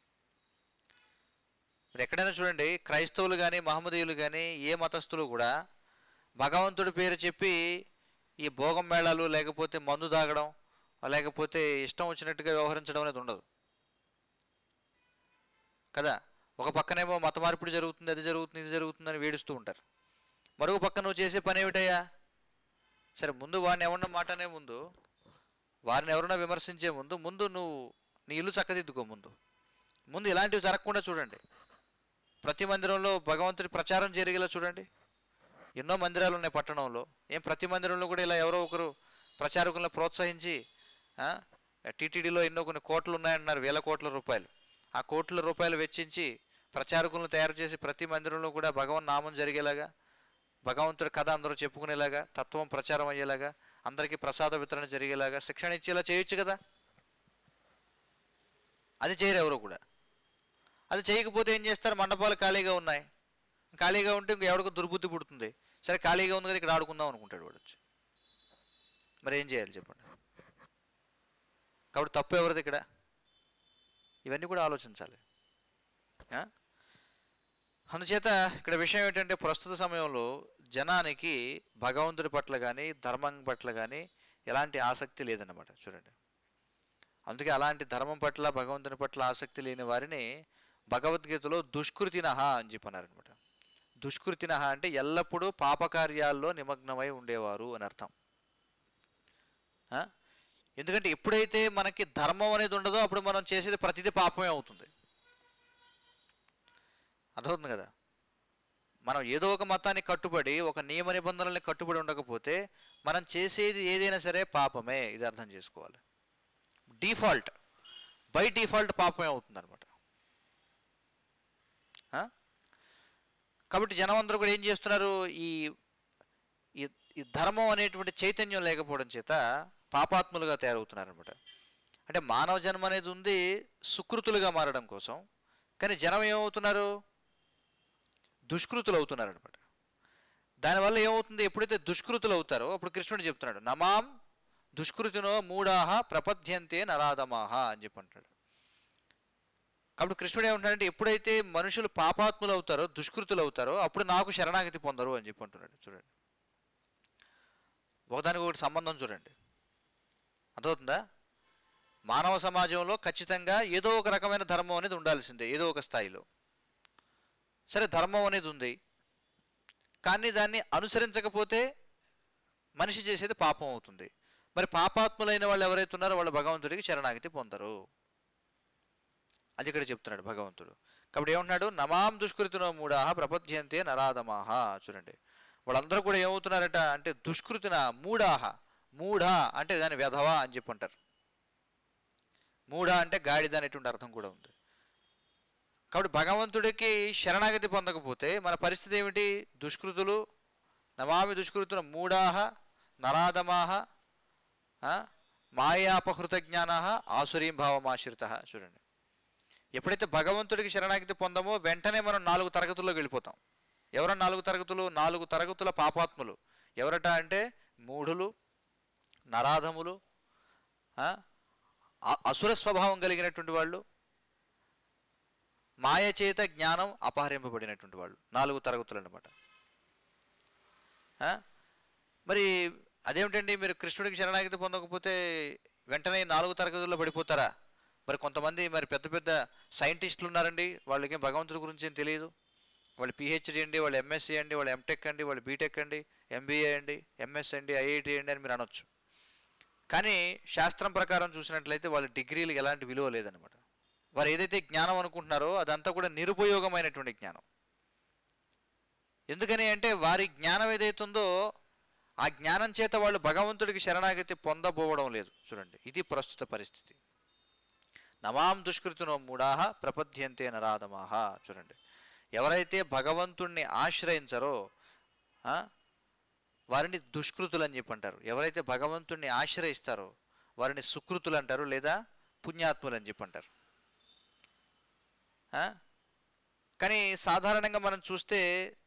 మీరు ఎక్కడైనా చూడండి క్రైస్తవులు కానీ మహమ్మదీయులు కానీ ఏ మతస్థులు కూడా భగవంతుడి పేరు చెప్పి ఈ భోగం మేళాలు లేకపోతే మందు తాగడం లేకపోతే ఇష్టం వచ్చినట్టుగా వ్యవహరించడం అనేది ఉండదు కదా ఒక పక్కనేమో మత మార్పిడి జరుగుతుంది అది జరుగుతుంది ఇది జరుగుతుంది అని వేడుస్తూ ఉంటారు మరొక పక్క నువ్వు చేసే పని ఏమిటయ్యా సరే ముందు వాడిని ఎవరన్నా మాటనే ముందు వారిని ఎవరన్నా విమర్శించే ముందు ముందు నువ్వు నీ ఇల్లు చక్కదిద్దుకో ముందు ముందు ఇలాంటివి జరగకుండా చూడండి ప్రతి మందిరంలో భగవంతుడి ప్రచారం జరిగేలా చూడండి ఎన్నో మందిరాలు ఉన్నాయి పట్టణంలో ఏం ప్రతి మందిరంలో కూడా ఇలా ఎవరో ఒకరు ప్రచారకులను ప్రోత్సహించి టీటీడీలో ఎన్నో కొన్ని కోట్లు ఉన్నాయంటున్నారు వేల కోట్ల రూపాయలు ఆ కోట్ల రూపాయలు వెచ్చించి ప్రచారకులను తయారు చేసి ప్రతి మందిరంలో కూడా భగవన్ నామం జరిగేలాగా భగవంతుడి కథ అందరూ చెప్పుకునేలాగా తత్వం ప్రచారం అయ్యేలాగా అందరికీ ప్రసాద వితరణ జరిగేలాగా శిక్షణ ఇచ్చేలా చేయొచ్చు కదా అది చేయరు ఎవరు కూడా అది చేయకపోతే ఏం చేస్తారు మండపాలు ఖాళీగా ఉన్నాయి ఖాళీగా ఉంటే ఇంక ఎవడికో దుర్బుద్ధి పుడుతుంది సరే ఖాళీగా ఉంది కదా ఇక్కడ ఆడుకుందాం అనుకుంటాడు వాడు వచ్చి మరి ఏం చేయాలి చెప్పండి కాబట్టి తప్పు ఎవరిది ఇక్కడ ఇవన్నీ కూడా ఆలోచించాలి ఆ? అందుచేత ఇక్కడ విషయం ఏంటంటే ప్రస్తుత సమయంలో జనానికి భగవంతుడి పట్ల కానీ ధర్మం పట్ల కానీ ఎలాంటి ఆసక్తి లేదన్నమాట చూడండి అందుకే అలాంటి ధర్మం పట్ల భగవంతుని పట్ల ఆసక్తి లేని వారిని భగవద్గీతలో దుష్కృతినహ అని చెప్పన్నారనమాట దుష్కృతినహ అంటే ఎల్లప్పుడూ పాపకార్యాల్లో నిమగ్నమై ఉండేవారు అని అర్థం ఆ? ఎందుకంటే ఎప్పుడైతే మనకి ధర్మం అనేది ఉండదో అప్పుడు మనం చేసేది ప్రతిదీ పాపమే అవుతుంది అర్థమవుతుంది కదా మనం ఏదో ఒక మతాన్ని కట్టుబడి ఒక నియమ నిబంధనల్ని కట్టుబడి ఉండకపోతే మనం చేసేది ఏదైనా సరే పాపమే ఇది అర్థం చేసుకోవాలి డిఫాల్ట్ బై డిఫాల్ట్ పాపమే అవుతుంది అనమాట కాబట్టి జనం అందరూ కూడా ఏం చేస్తున్నారు ఈ ఈ- ఈ ధర్మం అనేటువంటి చైతన్యం లేకపోవడం చేత పాపాత్ములుగా తయారవుతున్నారు అనమాట అంటే మానవ జన్మ అనేది ఉంది సుకృతులుగా మారడం కోసం కానీ జనం ఏమవుతున్నారు దుష్కృతులు అవుతున్నారు అనమాట దానివల్ల ఏమవుతుంది ఎప్పుడైతే దుష్కృతులు అవుతారో అప్పుడు కృష్ణుడు చెప్తున్నాడు నమాం దుష్కృతినో మూఢాహ ప్రపద్యంతే నరాధమాహ అని చెప్పి అంటాడు కాబట్టి కృష్ణుడు ఏమంటాడంటే ఎప్పుడైతే మనుషులు పాపాత్ములు అవుతారో దుష్కృతులు అవుతారో అప్పుడు నాకు శరణాగతి పొందరు అని చెప్పి అంటున్నాడు చూడండి ఒకదానికి ఒకటి సంబంధం చూడండి అర్థమవుతుందా మానవ సమాజంలో ఖచ్చితంగా ఏదో ఒక రకమైన ధర్మం అనేది ఉండాల్సిందే ఏదో ఒక స్థాయిలో సరే ధర్మం అనేది ఉంది కానీ దాన్ని అనుసరించకపోతే మనిషి చేసేది పాపం అవుతుంది మరి పాపాత్ములైన వాళ్ళు ఎవరైతే ఉన్నారో వాళ్ళు భగవంతుడికి శరణాగతి పొందరు అది ఇక్కడ చెప్తున్నాడు భగవంతుడు కాబట్టి ఏమంటున్నాడు నమాం దుష్కృతినో మూడాహ ప్రపద్యంతే నరాధమాహ చూడండి వాళ్ళందరూ కూడా ఏమవుతున్నారట అంటే దుష్కృతిన మూడాహ మూఢ అంటే దాని వ్యధవా అని చెప్పి అంటారు మూఢ అంటే గాడిద అనేటువంటి అర్థం కూడా ఉంది కాబట్టి భగవంతుడికి శరణాగతి పొందకపోతే మన పరిస్థితి ఏమిటి దుష్కృతులు నమామి దుష్కృతుల మూఢాహ నరాధమాహ ఆ, మాయాపహృత జ్ఞాన ఆసురీం భావమాశ్రిత చూడండి ఎప్పుడైతే భగవంతుడికి శరణాగతి పొందామో వెంటనే మనం నాలుగు తరగతుల్లోకి వెళ్ళిపోతాం ఎవరు నాలుగు తరగతులు నాలుగు తరగతుల పాపాత్ములు ఎవరట అంటే మూఢులు నరాధములు ఆ, అ- అసుర స్వభావం కలిగినటువంటి వాళ్ళు మాయ చేత జ్ఞానం అపహరింపబడినటువంటి వాళ్ళు నాలుగు తరగతులు అన్నమాట ఆ? మరి అదేమిటండి మీరు కృష్ణుడికి శరణాగతి పొందకపోతే వెంటనే ఈ నాలుగు తరగతుల్లో పడిపోతారా మరి కొంతమంది మరి పెద్ద పెద్ద సైంటిస్టులు ఉన్నారండి వాళ్ళకి భగవంతుడి గురించి ఏం తెలియదు వాళ్ళు పిహెచ్డి అండి వాళ్ళు ఎంఎస్సి అండి వాళ్ళు ఎంటెక్ అండి వాళ్ళు బీటెక్ అండి ఎంబీఏ అండి ఎంఎస్ అండి ఐఐటి అండి అని మీరు అనొచ్చు కానీ శాస్త్రం ప్రకారం చూసినట్లయితే వాళ్ళ డిగ్రీలకు ఎలాంటి విలువ లేదనమాట వారు ఏదైతే జ్ఞానం అనుకుంటున్నారో అదంతా కూడా నిరుపయోగమైనటువంటి జ్ఞానం ఎందుకని అంటే వారి జ్ఞానం ఏదైతుందో ఆ జ్ఞానం చేత వాళ్ళు భగవంతుడికి శరణాగతి పొందబోవడం లేదు చూడండి ఇది ప్రస్తుత పరిస్థితి నమాం దుష్కృతినో మూడాహ ప్రపద్యంతే నరాధమాహ చూడండి ఎవరైతే భగవంతుణ్ణి ఆశ్రయించరో ఆ, వారిని దుష్కృతులు అని చెప్పి అంటారు ఎవరైతే భగవంతుణ్ణి ఆశ్రయిస్తారో వారిని సుకృతులు అంటారు లేదా పుణ్యాత్ములు అని చెప్పి అంటారు ఆ? కానీ సాధారణంగా మనం చూస్తే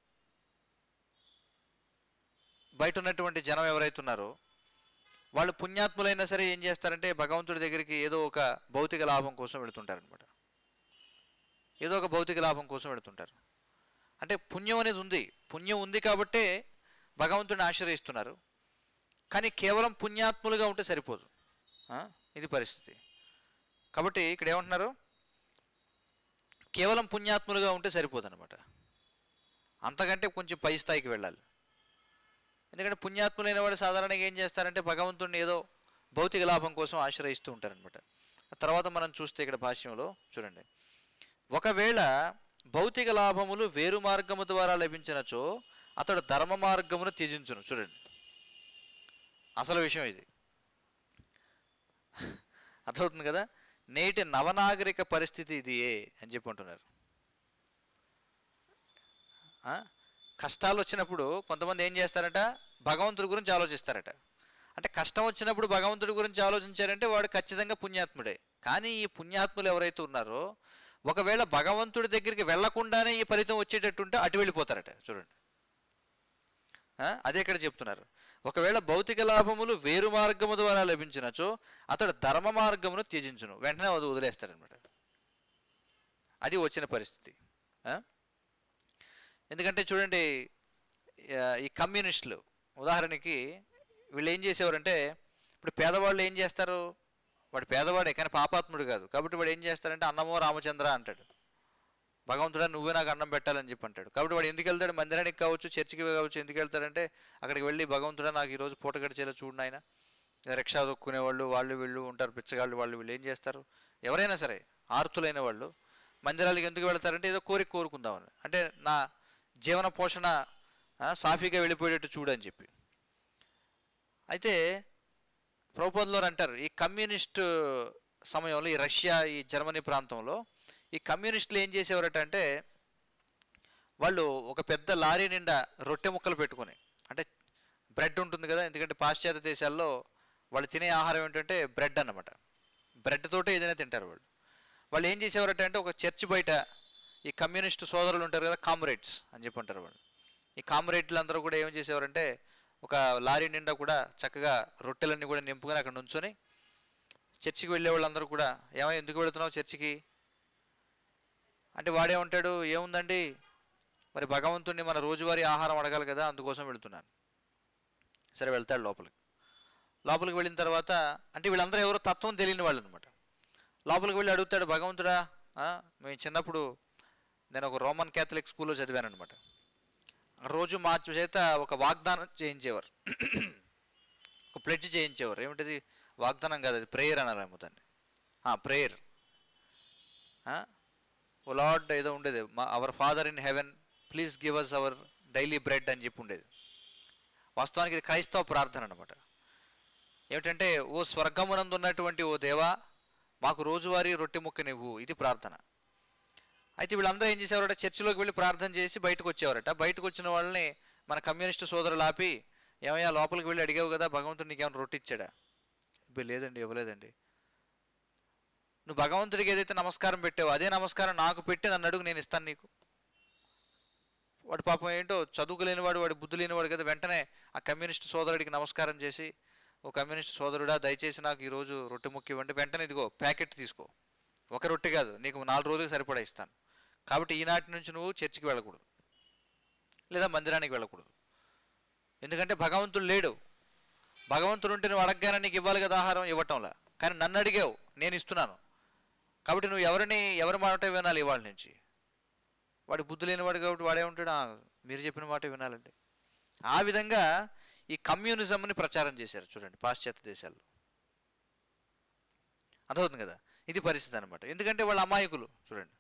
బయట ఉన్నటువంటి జనం ఎవరైతే ఉన్నారో వాళ్ళు పుణ్యాత్ములైనా సరే ఏం చేస్తారంటే భగవంతుడి దగ్గరికి ఏదో ఒక భౌతిక లాభం కోసం వెళుతుంటారు అనమాట ఏదో ఒక భౌతిక లాభం కోసం వెళుతుంటారు అంటే పుణ్యం అనేది ఉంది పుణ్యం ఉంది కాబట్టే భగవంతుడిని ఆశ్రయిస్తున్నారు కానీ కేవలం పుణ్యాత్ములుగా ఉంటే సరిపోదు ఆ? ఇది పరిస్థితి కాబట్టి ఇక్కడ ఏమంటున్నారు కేవలం పుణ్యాత్ములుగా ఉంటే సరిపోదు అనమాట అంతకంటే కొంచెం పై స్థాయికి వెళ్ళాలి ఎందుకంటే పుణ్యాత్ములైన వాడు సాధారణంగా ఏం చేస్తారంటే భగవంతుడిని ఏదో భౌతిక లాభం కోసం ఆశ్రయిస్తూ ఉంటారనమాట తర్వాత మనం చూస్తే ఇక్కడ భాష్యంలో చూడండి ఒకవేళ భౌతిక లాభములు వేరు మార్గము ద్వారా లభించినచో అతడు ధర్మ మార్గమును త్యజించును చూడండి అసలు విషయం ఇది అర్థమవుతుంది కదా నేటి నవనాగరిక పరిస్థితి ఇది ఏ అని చెప్పి అంటున్నారు ఆ? కష్టాలు వచ్చినప్పుడు కొంతమంది ఏం చేస్తారట భగవంతుడి గురించి ఆలోచిస్తారట అంటే కష్టం వచ్చినప్పుడు భగవంతుడి గురించి ఆలోచించారంటే వాడు ఖచ్చితంగా పుణ్యాత్ముడే కానీ ఈ పుణ్యాత్ములు ఎవరైతే ఉన్నారో ఒకవేళ భగవంతుడి దగ్గరికి వెళ్లకుండానే ఈ ఫలితం వచ్చేటట్టుంటే అటు వెళ్ళిపోతారట చూడండి ఆ? అదే ఇక్కడ చెప్తున్నారు ఒకవేళ భౌతిక లాభములు వేరు మార్గము ద్వారా లభించినచో అతడు ధర్మ మార్గమును త్యజించును వెంటనే అది వదిలేస్తాడనమాట అది వచ్చిన పరిస్థితి ఆ? ఎందుకంటే చూడండి ఆ, ఈ కమ్యూనిస్టులు ఉదాహరణకి వీళ్ళు ఏం చేసేవారంటే ఇప్పుడు పేదవాళ్ళు ఏం చేస్తారు వాడు పేదవాడే కానీ పాపాత్ముడు కాదు కాబట్టి వాడు ఏం చేస్తారంటే అన్నమో రామచంద్ర అంటాడు భగవంతుడా నువ్వే నాకు అన్నం పెట్టాలని చెప్పి అంటాడు కాబట్టి వాడు ఎందుకు వెళ్తాడు మందిరానికి కావచ్చు చర్చికి కావచ్చు ఎందుకు వెళ్తాడంటే అక్కడికి వెళ్ళి భగవంతుడా నాకు ఈరోజు పూట గడిచేలా చూడు నాయన రిక్షా దొక్కునే వాళ్ళు వాళ్ళు వీళ్ళు ఉంటారు పిచ్చగాళ్ళు వాళ్ళు వీళ్ళు ఏం చేస్తారు ఎవరైనా సరే ఆర్తులైన వాళ్ళు మందిరాలకు ఎందుకు వెళ్తారంటే ఏదో కోరిక కోరుకుందామని అంటే నా జీవన పోషణ ఆ, సాఫీగా వెళ్ళిపోయేటట్టు చూడు అని చెప్పి అయితే ప్రభుపదులో అంటారు ఈ కమ్యూనిస్ట్ సమయంలో ఈ రష్యా ఈ జర్మనీ ప్రాంతంలో ఈ కమ్యూనిస్టులు ఏం చేసేవారట అంటే వాళ్ళు ఒక పెద్ద లారీ నిండా రొట్టె ముక్కలు పెట్టుకొని అంటే బ్రెడ్ ఉంటుంది కదా ఎందుకంటే పాశ్చాత్య దేశాల్లో వాళ్ళు తినే ఆహారం ఏంటంటే బ్రెడ్ అన్నమాట బ్రెడ్ తోటే ఏదైనా తింటారు వాళ్ళు వాళ్ళు ఏం చేసేవారట అంటే ఒక చర్చ్ బయట ఈ కమ్యూనిస్ట్ సోదరులు ఉంటారు కదా కామ్రేడ్స్ అని చెప్పి అంటారు వాళ్ళు ఈ కామ్రేడ్లు అందరూ కూడా ఏం చేసేవారంటే ఒక లారీ నిండా కూడా చక్కగా రొట్టెలన్నీ కూడా నింపుకొని అక్కడ నుంచొని చర్చికి వెళ్ళే వాళ్ళందరూ కూడా ఏమో ఎందుకు వెళుతున్నావు చర్చికి అంటే వాడే ఉంటాడు ఏముందండి మరి భగవంతుడిని మన రోజువారీ ఆహారం అడగాలి కదా అందుకోసం వెళుతున్నాను సరే వెళ్తాడు లోపలికి లోపలికి వెళ్ళిన తర్వాత అంటే వీళ్ళందరూ ఎవరో తత్వం తెలియని వాళ్ళు అనమాట లోపలికి వెళ్ళి అడుగుతాడు భగవంతుడా ఆ, మేము చిన్నప్పుడు నేను ఒక రోమన్ క్యాథలిక్ స్కూల్లో చదివాను అనమాట రోజు మా చేత ఒక వాగ్దానం చేయించేవారు ఒక ప్లెడ్జ్ చేయించేవారు ఏమిటది వాగ్దానం కాదు అది ప్రేయర్ అనాలేమో దాన్ని ప్రేయర్ ఓ లార్డ్ ఏదో ఉండేది మా our father in heaven please give us our daily bread అని చెప్పి ఉండేది వాస్తవానికి ఇది క్రైస్తవ ప్రార్థన అనమాట ఏమిటంటే ఓ స్వర్గమునందు ఉన్నటువంటి ఓ దేవా మాకు రోజువారీ రొట్టె ముక్క నువ్వు ఇది ప్రార్థన అయితే వీళ్ళందరూ ఏం చేసేవారట చర్చిలోకి వెళ్ళి ప్రార్థన చేసి బయటకు వచ్చేవారట బయటకు వచ్చిన వాళ్ళని మన కమ్యూనిస్ట్ సోదరులు ఆపి ఏమయ్యా లోపలికి వెళ్ళి అడిగావు కదా భగవంతుడు నీకేమైనా రొట్టె ఇచ్చాడా "అబ్బే, లేదండి ఇవ్వలేదండి నువ్వు భగవంతుడికి ఏదైతే నమస్కారం పెట్టావో అదే నమస్కారం నాకు పెట్టి నన్ను అడుగు నేను ఇస్తాను నీకు వాడు పాపం ఏంటో చదువుకోలేనివాడు వాడు బుద్ధి లేనివాడు కదా వెంటనే ఆ కమ్యూనిస్ట్ సోదరుడికి నమస్కారం చేసి ఓ కమ్యూనిస్ట్ సోదరుడా దయచేసి నాకు ఈరోజు రొట్టె ముక్క ఇవ్వండి వెంటనే ఇదిగో ప్యాకెట్ తీసుకో ఒక రొట్టె కాదు నీకు నాలుగు రోజులకు సరిపడా ఇస్తాను కాబట్టి ఈనాటి నుంచి నువ్వు చర్చికి వెళ్ళకూడదు లేదా మందిరానికి వెళ్ళకూడదు ఎందుకంటే భగవంతుడు లేడు భగవంతుడు ఉంటే నువ్వు అడగగానే నీకు ఇవ్వాలి కదా ఆహారం ఇవ్వటంలా కానీ నన్ను అడిగావు నేను ఇస్తున్నాను కాబట్టి నువ్వు ఎవరిని ఎవరి మాట వినాలి ఇవాళ నుంచి వాడి బుద్ధి లేనివాడు కాబట్టి వాడే ఉంటాడు "ఆ, మీరు చెప్పిన మాట వినాలండి ఆ విధంగా ఈ కమ్యూనిజంని ప్రచారం చేశారు చూడండి పాశ్చాత్య దేశాల్లో అర్థమవుతుంది కదా ఇది పరిస్థితి అనమాట ఎందుకంటే వాళ్ళు అమాయకులు చూడండి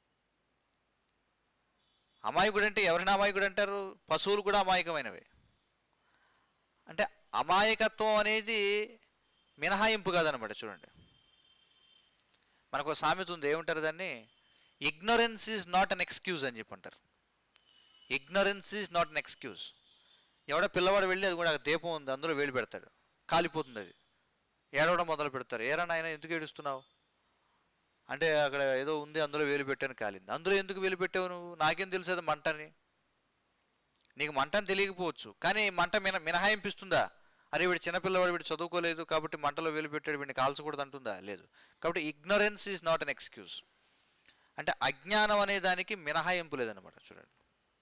అమాయకుడు అంటే ఎవరిని అమాయకుడు అంటారు పశువులు కూడా అమాయకమైనవే అంటే అమాయకత్వం అనేది మినహాయింపు కాదనమాట చూడండి మనకు ఒక సామెత ఉంది ఏమంటారు దాన్ని ignorance is not an excuse అని చెప్పి అంటారు ignorance is not an excuse ఎవడో పిల్లవాడు వెళ్ళి అది కూడా దీపం ఉంది అందులో వేలు పెడతాడు కాలిపోతుంది అది ఏడవడం మొదలు పెడతారు ఏరా నాయన ఎందుకు ఏడుస్తున్నావు అంటే అక్కడ ఏదో ఉంది అందులో వేలు పెట్టాను కాలింది అందులో ఎందుకు వేలు పెట్టావు నువ్వు నాకేం తెలుసు అది మంటని నీకు మంటని తెలియకపోవచ్చు కానీ మంట మిన మినహాయింపిస్తుందా అరే వీడు చిన్నపిల్లవాడు వీడు చదువుకోలేదు కాబట్టి మంటలో వేలు పెట్టాడు వీడిని కాల్చకూడదు అంటుందా లేదు కాబట్టి ignorance is not an excuse అంటే అజ్ఞానం అనే దానికి మినహాయింపు లేదనమాట చూడండి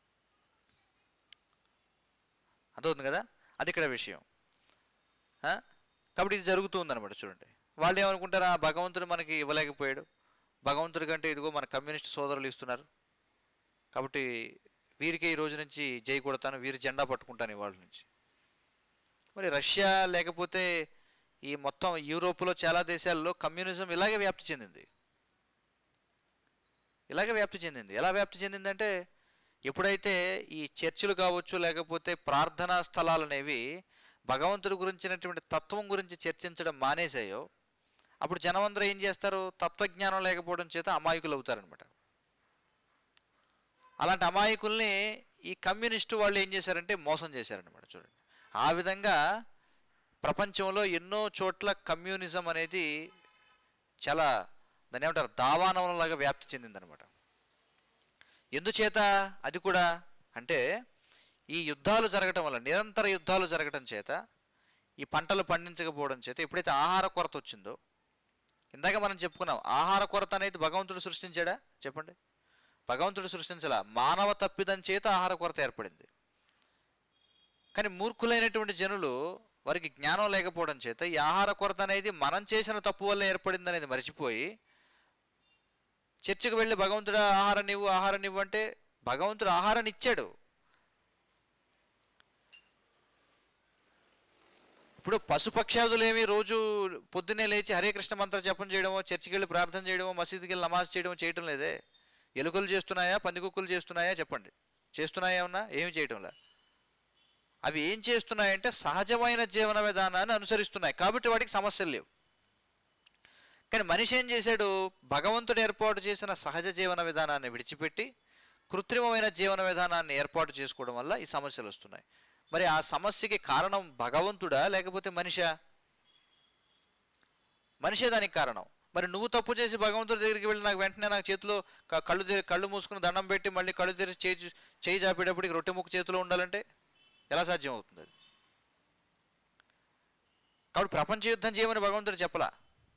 అర్థవుతుంది కదా అది ఇక్కడ విషయం ఆ? కాబట్టి ఇది జరుగుతుంది అనమాట చూడండి వాళ్ళు ఏమనుకుంటారు "ఆ, భగవంతుడు మనకి ఇవ్వలేకపోయాడు భగవంతుడి కంటే ఇదిగో మన కమ్యూనిస్ట్ సోదరులు ఇస్తున్నారు కాబట్టి వీరికే ఈ రోజు నుంచి జై కొడతాను వీరి జెండా పట్టుకుంటాను ఇవాళ నుంచి మరి రష్యా లేకపోతే ఈ మొత్తం యూరోప్లో చాలా దేశాల్లో కమ్యూనిజం ఇలాగే వ్యాప్తి చెందింది ఇలాగే వ్యాప్తి చెందింది ఎలా వ్యాప్తి చెందిందంటే ఎప్పుడైతే ఈ చర్చిలు కావచ్చు లేకపోతే ప్రార్థనా స్థలాలు అనేవి భగవంతుడి గురించినటువంటి తత్వం గురించి చర్చించడం మానేశాయో అప్పుడు జనమందరూ ఏం చేస్తారు తత్వజ్ఞానం లేకపోవడం చేత అమాయకులు అవుతారనమాట అలాంటి అమాయకుల్ని ఈ కమ్యూనిస్టు వాళ్ళు ఏం చేశారంటే మోసం చేశారనమాట చూడండి ఆ విధంగా ప్రపంచంలో ఎన్నో చోట్ల కమ్యూనిజం అనేది చాలా దాన్ని ఏమంటారు దావానవంలాగా వ్యాప్తి చెందిందనమాట ఎందుచేత అది కూడా అంటే ఈ యుద్ధాలు జరగటం వల్ల నిరంతర యుద్ధాలు జరగటం చేత ఈ పంటలు పండించకపోవడం చేత ఎప్పుడైతే ఆహార కొరత వచ్చిందో ఇందాక మనం చెప్పుకున్నాం ఆహార కొరత అనేది భగవంతుడు సృష్టించాడా చెప్పండి భగవంతుడు సృష్టించలా మానవ తప్పిదం చేత ఆహార కొరత ఏర్పడింది కానీ మూర్ఖులైనటువంటి జనులు వారికి జ్ఞానం లేకపోవడం చేత ఈ ఆహార కొరత అనేది మనం చేసిన తప్పు వల్ల ఏర్పడింది అనేది మర్చిపోయి చర్చికి వెళ్ళి భగవంతుడు ఆహారం ఇవ్వు ఆహారం ఇవ్వు అంటే భగవంతుడు ఆహారాన్ని ఇచ్చాడు ఇప్పుడు పశుపక్షాదులేమి రోజు పొద్దున్నే లేచి హరే కృష్ణ మంత్ర జపం చేయడమో చర్చికి వెళ్ళి ప్రార్థన చేయడమో మసీదుకి వెళ్ళి నమాజ్ చేయడమో చేయటం లేదే ఎలుకలు చేస్తున్నాయా పందికుక్కలు చేస్తున్నాయా చెప్పండి చేస్తున్నాయా ఏమన్నా ఏమి చేయటంలా అవి ఏం చేస్తున్నాయంటే సహజమైన జీవన విధానాన్ని అనుసరిస్తున్నాయి కాబట్టి వాటికి సమస్యలు లేవు కానీ మనిషి ఏం చేశాడు భగవంతుడు ఏర్పాటు చేసిన సహజ జీవన విధానాన్ని విడిచిపెట్టి కృత్రిమమైన జీవన విధానాన్ని ఏర్పాటు చేసుకోవడం వల్ల ఈ సమస్యలు వస్తున్నాయి మరి ఆ సమస్యకి కారణం భగవంతుడా లేకపోతే మనిషా మనిషే దానికి కారణం మరి నువ్వు తప్పు చేసి భగవంతుడి దగ్గరికి వెళ్ళి నాకు వెంటనే నాకు చేతిలో క- కళ్ళు తెరి కళ్ళు మూసుకుని దండం పెట్టి మళ్ళీ కళ్ళు తెరిచి చేయి చూ- చేయి చాపేటప్పటికి రొట్టె ముక్కు చేతిలో ఉండాలంటే ఎలా సాధ్యం అవుతుంది అది కాబట్టి ప్రపంచ యుద్ధం చేయమని భగవంతుడు చెప్పలా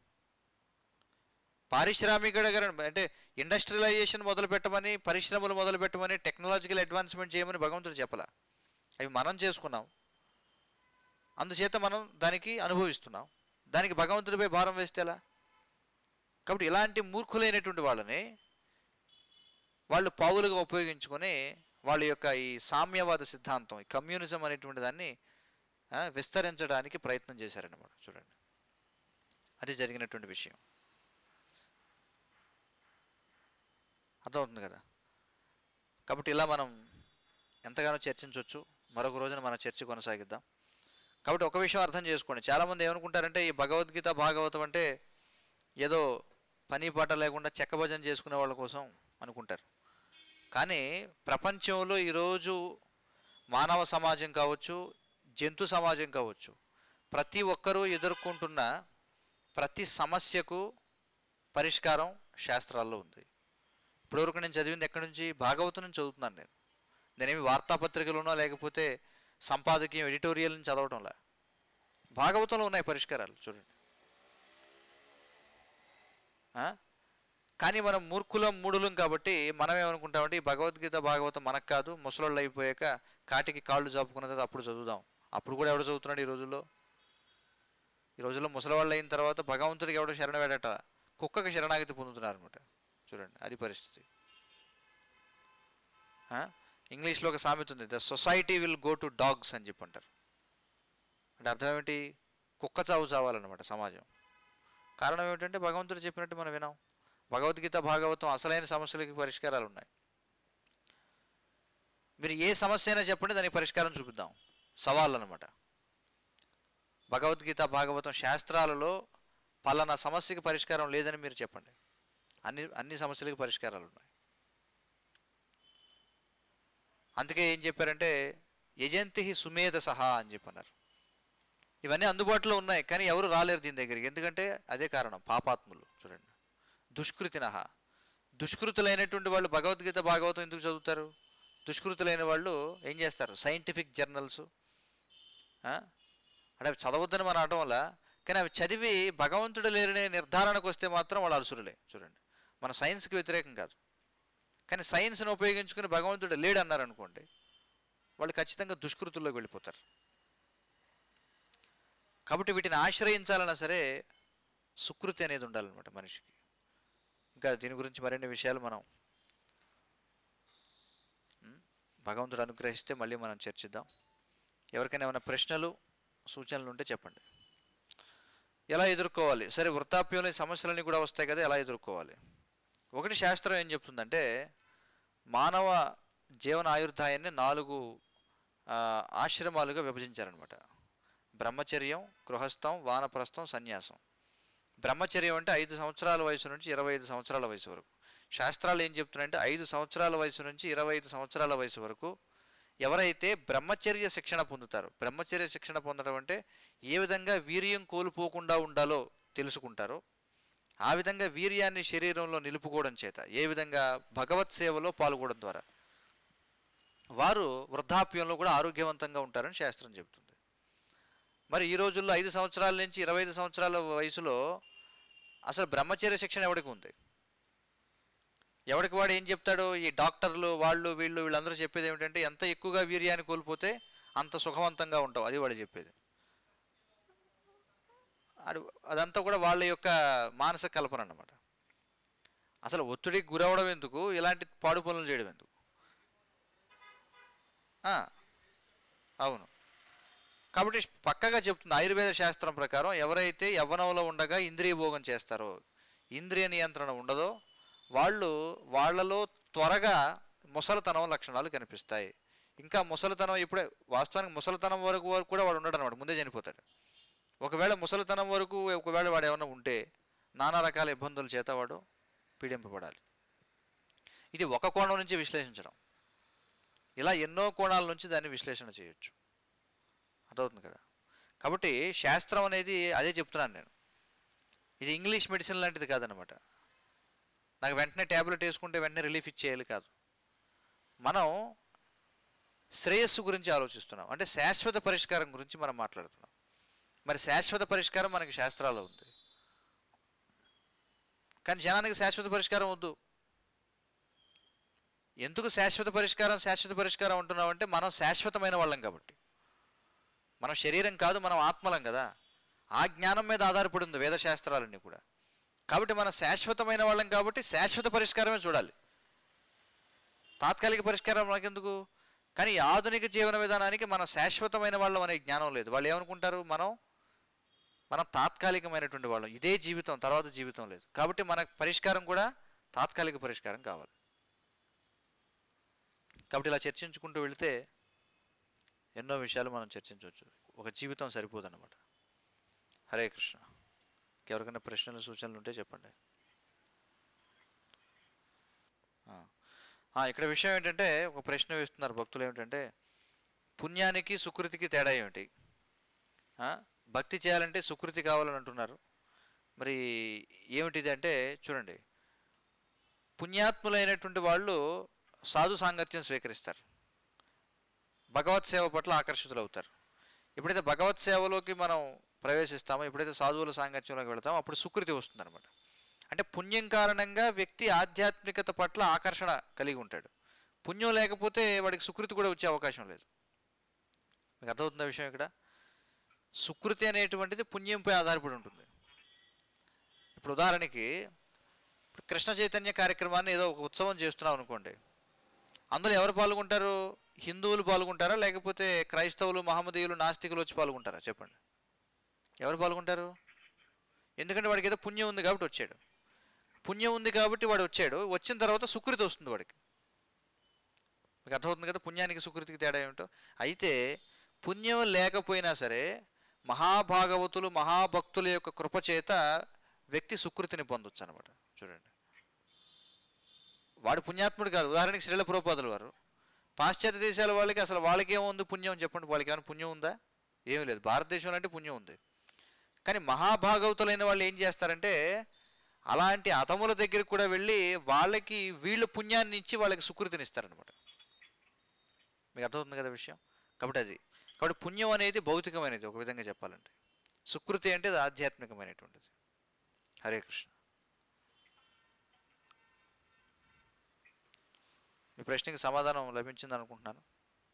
పారిశ్రామిక అంటే ఇండస్ట్రియలైజేషన్ మొదలు పెట్టమని పరిశ్రమలు మొదలు పెట్టమని టెక్నాలజికల్ అడ్వాన్స్మెంట్ చేయమని భగవంతుడు చెప్పలా అవి మనం చేసుకున్నాం అందుచేత మనం దానికి అనుభవిస్తున్నాం దానికి భగవంతుడిపై భారం వేస్తే ఎలా కాబట్టి ఇలాంటి మూర్ఖులైనటువంటి వాళ్ళని వాళ్ళు పావులుగా ఉపయోగించుకొని వాళ్ళ యొక్క ఈ సామ్యవాద సిద్ధాంతం ఈ కమ్యూనిజం అనేటువంటి దాన్ని ఆ, విస్తరించడానికి ప్రయత్నం చేశారన్నమాట చూడండి అది జరిగినటువంటి విషయం అర్థమవుతుంది కదా కాబట్టి ఇలా మనం ఎంతగానో చర్చించవచ్చు మరొక రోజున మన చర్చ కొనసాగిద్దాం కాబట్టి ఒక విషయం అర్థం చేసుకోండి చాలామంది ఏమనుకుంటారంటే ఈ భగవద్గీత భాగవతం అంటే ఏదో పని పాట లేకుండా చెక్క భజన చేసుకునే వాళ్ళ కోసం అనుకుంటారు కానీ ప్రపంచంలో ఈరోజు మానవ సమాజం కావచ్చు జంతు సమాజం కావచ్చు ప్రతి ఒక్కరూ ఎదుర్కొంటున్న ప్రతి సమస్యకు పరిష్కారం శాస్త్రాల్లో ఉంది ఇప్పటివరకు నేను చదివింది ఎక్కడి నుంచి భాగవతం నుంచి చదువుతున్నాను నేను నేనేమి వార్తాపత్రికలోనో లేకపోతే సంపాదకీయం ఎడిటోరియల్ నుంచి చదవటంలా భాగవతంలో ఉన్నాయి పరిష్కారాలు చూడండి ఆ? కానీ మనం మూర్ఖులం మూడులం కాబట్టి మనం ఏమనుకుంటామంటే ఈ భగవద్గీత భాగవతం మనకు కాదు ముసలోళ్ళు అయిపోయాక కాటికి కాళ్ళు చాపుకున్న తర్వాత అప్పుడు చదువుదాం అప్పుడు కూడా ఎవడు చదువుతున్నాడు ఈ రోజుల్లో ఈ రోజుల్లో ముసలివాళ్ళు అయిన తర్వాత భగవంతుడికి ఎవడో శరణ వేడట కుక్కకి శరణాగతి పొందుతున్నారు అనమాట చూడండి అది పరిస్థితి ఆ? ఇంగ్లీష్లో ఒక సామెత ఉంది the society will go to dogs అని చెప్పి అంటారు అంటే అర్థం ఏమిటి కుక్క చావు చావాలన్నమాట సమాజం కారణం ఏమిటంటే భగవంతుడు చెప్పినట్టు మనం వినాం భగవద్గీత భాగవతం అసలైన సమస్యలకి పరిష్కారాలు ఉన్నాయి మీరు ఏ సమస్య అయినా చెప్పండి దానికి పరిష్కారం చూపిద్దాం సవాళ్ళు అనమాట భగవద్గీత భాగవతం శాస్త్రాలలో పలానా సమస్యకి పరిష్కారం లేదని మీరు చెప్పండి అన్ని అన్ని సమస్యలకి పరిష్కారాలు ఉన్నాయి అందుకే ఏం చెప్పారంటే యజంతి సుమేధ సహా అని చెప్పన్నారు ఇవన్నీ అందుబాటులో ఉన్నాయి కానీ ఎవరు రాలేరు దీని దగ్గరికి ఎందుకంటే అదే కారణం పాపాత్ములు చూడండి దుష్కృతిన దుష్కృతులైనటువంటి వాళ్ళు భగవద్గీత భాగవతం ఎందుకు చదువుతారు దుష్కృతులైన వాళ్ళు ఏం చేస్తారు సైంటిఫిక్ జర్నల్స్ అంటే అవి చదవద్దని మనం అనడం వల్ల కానీ అవి చదివి భగవంతుడు లేరనే నిర్ధారణకు వస్తే మాత్రం వాళ్ళు అలసురులే చూడండి మన సైన్స్కి వ్యతిరేకం కాదు కానీ సైన్స్ని ఉపయోగించుకుని భగవంతుడు లేడు అన్నారు అనుకోండి వాళ్ళు ఖచ్చితంగా దుష్కృతుల్లోకి వెళ్ళిపోతారు కాబట్టి వీటిని ఆశ్రయించాలన్నా సరే సుకృతి అనేది ఉండాలన్నమాట మనిషికి ఇంకా దీని గురించి మరిన్ని విషయాలు మనం ఉం, భగవంతుడు అనుగ్రహిస్తే మళ్ళీ మనం చర్చిద్దాం ఎవరికైనా ఏమైనా ప్రశ్నలు సూచనలు ఉంటే చెప్పండి ఎలా ఎదుర్కోవాలి సరే వృద్ధాప్యంలో ఈ సమస్యలన్నీ కూడా వస్తాయి కదా ఎలా ఎదుర్కోవాలి ఒకటి శాస్త్రం ఏం చెప్తుందంటే మానవ జీవన ఆయుర్దాయాన్ని నాలుగు ఆ, ఆశ్రమాలుగా విభజించారనమాట బ్రహ్మచర్యం గృహస్థం వానప్రస్థం సన్యాసం బ్రహ్మచర్యం అంటే ఐదు సంవత్సరాల వయసు నుంచి ఇరవై ఐదు సంవత్సరాల వయసు వరకు శాస్త్రాలు ఏం చెప్తున్నాయంటే ఐదు సంవత్సరాల వయసు నుంచి ఇరవై ఐదు సంవత్సరాల వయసు వరకు ఎవరైతే బ్రహ్మచర్య శిక్షణ పొందుతారో బ్రహ్మచర్య శిక్షణ పొందడం అంటే ఏ విధంగా వీర్యం కోల్పోకుండా ఉండాలో తెలుసుకుంటారో ఆ విధంగా వీర్యాన్ని శరీరంలో నిలుపుకోవడం చేత ఏ విధంగా భగవత్ సేవలో పాల్గొనడం ద్వారా వారు వృద్ధాప్యంలో కూడా ఆరోగ్యవంతంగా ఉంటారని శాస్త్రం చెబుతుంది మరి ఈ రోజుల్లో ఐదు సంవత్సరాల నుంచి ఇరవై ఐదు సంవత్సరాల వయసులో అసలు బ్రహ్మచర్య శిక్షణ ఎవరికి ఉంది ఎవరికి వాడు ఏం చెప్తాడు ఈ డాక్టర్లు వాళ్ళు వీళ్ళు వీళ్ళందరూ చెప్పేది ఏమిటంటే ఎంత ఎక్కువగా వీర్యాన్ని కోల్పోతే అంత సుఖవంతంగా ఉంటావు అది వాడు చెప్పేది అది అదంతా కూడా వాళ్ళ యొక్క మానసిక కల్పన అన్నమాట అసలు ఒత్తిడికి గురవడం ఎందుకు ఇలాంటి పాడు పనులు చేయడం ఎందుకు ఆ, అవును కాబట్టి పక్కగా చెప్తుంది ఆయుర్వేద శాస్త్రం ప్రకారం ఎవరైతే యవ్వనంలో ఉండగా ఇంద్రియ భోగం చేస్తారో ఇంద్రియ నియంత్రణ ఉండదో వాళ్ళు వాళ్ళలో త్వరగా ముసలితనం లక్షణాలు కనిపిస్తాయి ఇంకా ముసలితనం ఇప్పుడే వాస్తవానికి ముసలితనం వరకు వరకు కూడా వాడు ఉండడు అనమాట ముందే చనిపోతాడు ఒకవేళ ముసలితనం వరకు ఒకవేళ వాడు ఏమైనా ఉంటే నానా రకాల ఇబ్బందుల చేత వాడు పీడింపబడాలి ఇది ఒక కోణం నుంచి విశ్లేషించడం ఇలా ఎన్నో కోణాల నుంచి దాన్ని విశ్లేషణ చేయొచ్చు అర్థవుతుంది కదా కాబట్టి శాస్త్రం అనేది అదే చెప్తున్నాను నేను ఇది ఇంగ్లీష్ మెడిసిన్ లాంటిది కాదనమాట నాకు వెంటనే ట్యాబ్లెట్ వేసుకుంటే వెంటనే రిలీఫ్ ఇచ్చేయాలి కాదు మనం శ్రేయస్సు గురించి ఆలోచిస్తున్నాం అంటే శాశ్వత పరిష్కారం గురించి మనం మాట్లాడుతున్నాం మరి శాశ్వత పరిష్కారం మనకి శాస్త్రాల్లో ఉంది కానీ జనానికి శాశ్వత పరిష్కారం వద్దు ఎందుకు శాశ్వత పరిష్కారం శాశ్వత పరిష్కారం అంటున్నాం అంటే మనం శాశ్వతమైన వాళ్ళం కాబట్టి మనం శరీరం కాదు మనం ఆత్మలం కదా ఆ జ్ఞానం మీద ఆధారపడి ఉంది వేదశాస్త్రాలన్నీ కూడా కాబట్టి మనం శాశ్వతమైన వాళ్ళం కాబట్టి శాశ్వత పరిష్కారమే చూడాలి తాత్కాలిక పరిష్కారం మనకెందుకు కానీ ఈ ఆధునిక జీవన విధానానికి మన శాశ్వతమైన వాళ్ళం అనే జ్ఞానం లేదు వాళ్ళు ఏమనుకుంటారు మనం మనం తాత్కాలికమైనటువంటి వాళ్ళం ఇదే జీవితం తర్వాత జీవితం లేదు కాబట్టి మన పరిష్కారం కూడా తాత్కాలిక పరిష్కారం కావాలి కాబట్టి ఇలా చర్చించుకుంటూ వెళితే ఎన్నో విషయాలు మనం చర్చించవచ్చు ఒక జీవితం సరిపోదన్నమాట హరే కృష్ణ ఎవరికైనా ప్రశ్నలు సూచనలు ఉంటే చెప్పండి ఆ. ఆ, ఇక్కడ విషయం ఏంటంటే ఒక ప్రశ్న వేస్తున్నారు భక్తులు ఏమిటంటే పుణ్యానికి సుకృతికి తేడా ఏమిటి ఆ, భక్తి చేయాలంటే సుకృతి కావాలని అంటున్నారు మరి ఏమిటిది అంటే చూడండి పుణ్యాత్ములైనటువంటి వాళ్ళు సాధు సాంగత్యం స్వీకరిస్తారు భగవత్ సేవ పట్ల ఆకర్షితులు అవుతారు ఎప్పుడైతే భగవత్ సేవలోకి మనం ప్రవేశిస్తామో ఎప్పుడైతే సాధువుల సాంగత్యంలోకి వెళతామో అప్పుడు సుకృతి వస్తుందన్నమాట అంటే పుణ్యం కారణంగా వ్యక్తి ఆధ్యాత్మికత పట్ల ఆకర్షణ కలిగి ఉంటాడు పుణ్యం లేకపోతే వాడికి సుకృతి కూడా వచ్చే అవకాశం లేదు మీకు అర్థమవుతుందా విషయం ఇక్కడ సుకృతి అనేటువంటిది పుణ్యంపై ఆధారపడి ఉంటుంది ఇప్పుడు ఉదాహరణకి ఇప్పుడు కృష్ణ చైతన్య కార్యక్రమాన్ని ఏదో ఒక ఉత్సవం చేస్తున్నాం అనుకోండి అందులో ఎవరు పాల్గొంటారు హిందువులు పాల్గొంటారా లేకపోతే క్రైస్తవులు మహమ్మదీయులు నాస్తికులు వచ్చి పాల్గొంటారా చెప్పండి ఎవరు పాల్గొంటారు ఎందుకంటే వాడికి ఏదో పుణ్యం ఉంది కాబట్టి వచ్చాడు పుణ్యం ఉంది కాబట్టి వాడు వచ్చాడు వచ్చిన తర్వాత సుకృతి వస్తుంది వాడికి మీకు అర్థమవుతుంది కదా పుణ్యానికి సుకృతికి తేడా ఏమిటో అయితే పుణ్యం లేకపోయినా సరే మహాభాగవతులు మహాభక్తుల యొక్క కృప చేత వ్యక్తి సుకృతిని పొందొచ్చు అనమాట చూడండి వాడు పుణ్యాత్ముడు కాదు ఉదాహరణకి శ్రీల పురోపాదులు వారు పాశ్చాత్య దేశాల వాళ్ళకి అసలు వాళ్ళకి ఏముంది పుణ్యం చెప్పండి వాళ్ళకి ఏమైనా పుణ్యం ఉందా ఏమీ లేదు భారతదేశంలో అంటే పుణ్యం ఉంది కానీ మహాభాగవతులైన వాళ్ళు ఏం చేస్తారంటే అలాంటి అతముల దగ్గరికి కూడా వెళ్ళి వాళ్ళకి వీళ్ళు పుణ్యాన్ని ఇచ్చి వాళ్ళకి సుకృతిని ఇస్తారనమాట మీకు అర్థమవుతుంది కదా విషయం కాబట్టి అది కాబట్టి పుణ్యం అనేది భౌతికమైనది ఒక విధంగా చెప్పాలంటే సుకృతి అంటే అది ఆధ్యాత్మికమైనటువంటిది హరే కృష్ణ మీ ప్రశ్నకి సమాధానం లభించింది అనుకుంటున్నాను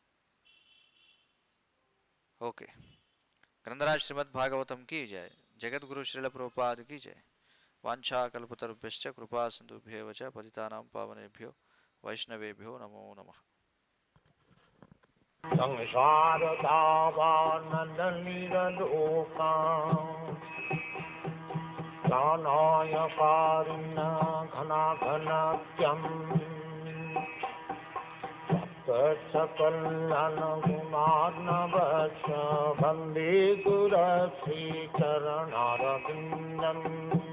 ఓకే గ్రంథరాజ్ శ్రీమద్ భాగవతం की जय जगद्गुरु श्रील प्रभुपाद की जय वाञ्छा कल्पतरुभ्यश्च कृपा सिन्धुभ्येव च पतितानां पावनेभ्यो वैष्णवेभ्यो नमो नमः संसारदावानन्दनिरलोका प्राणाय कारुण्य घनाघनत्यम् सकलनगुणार्णवश वन्दे गुरश्रीचरणारविन्दम्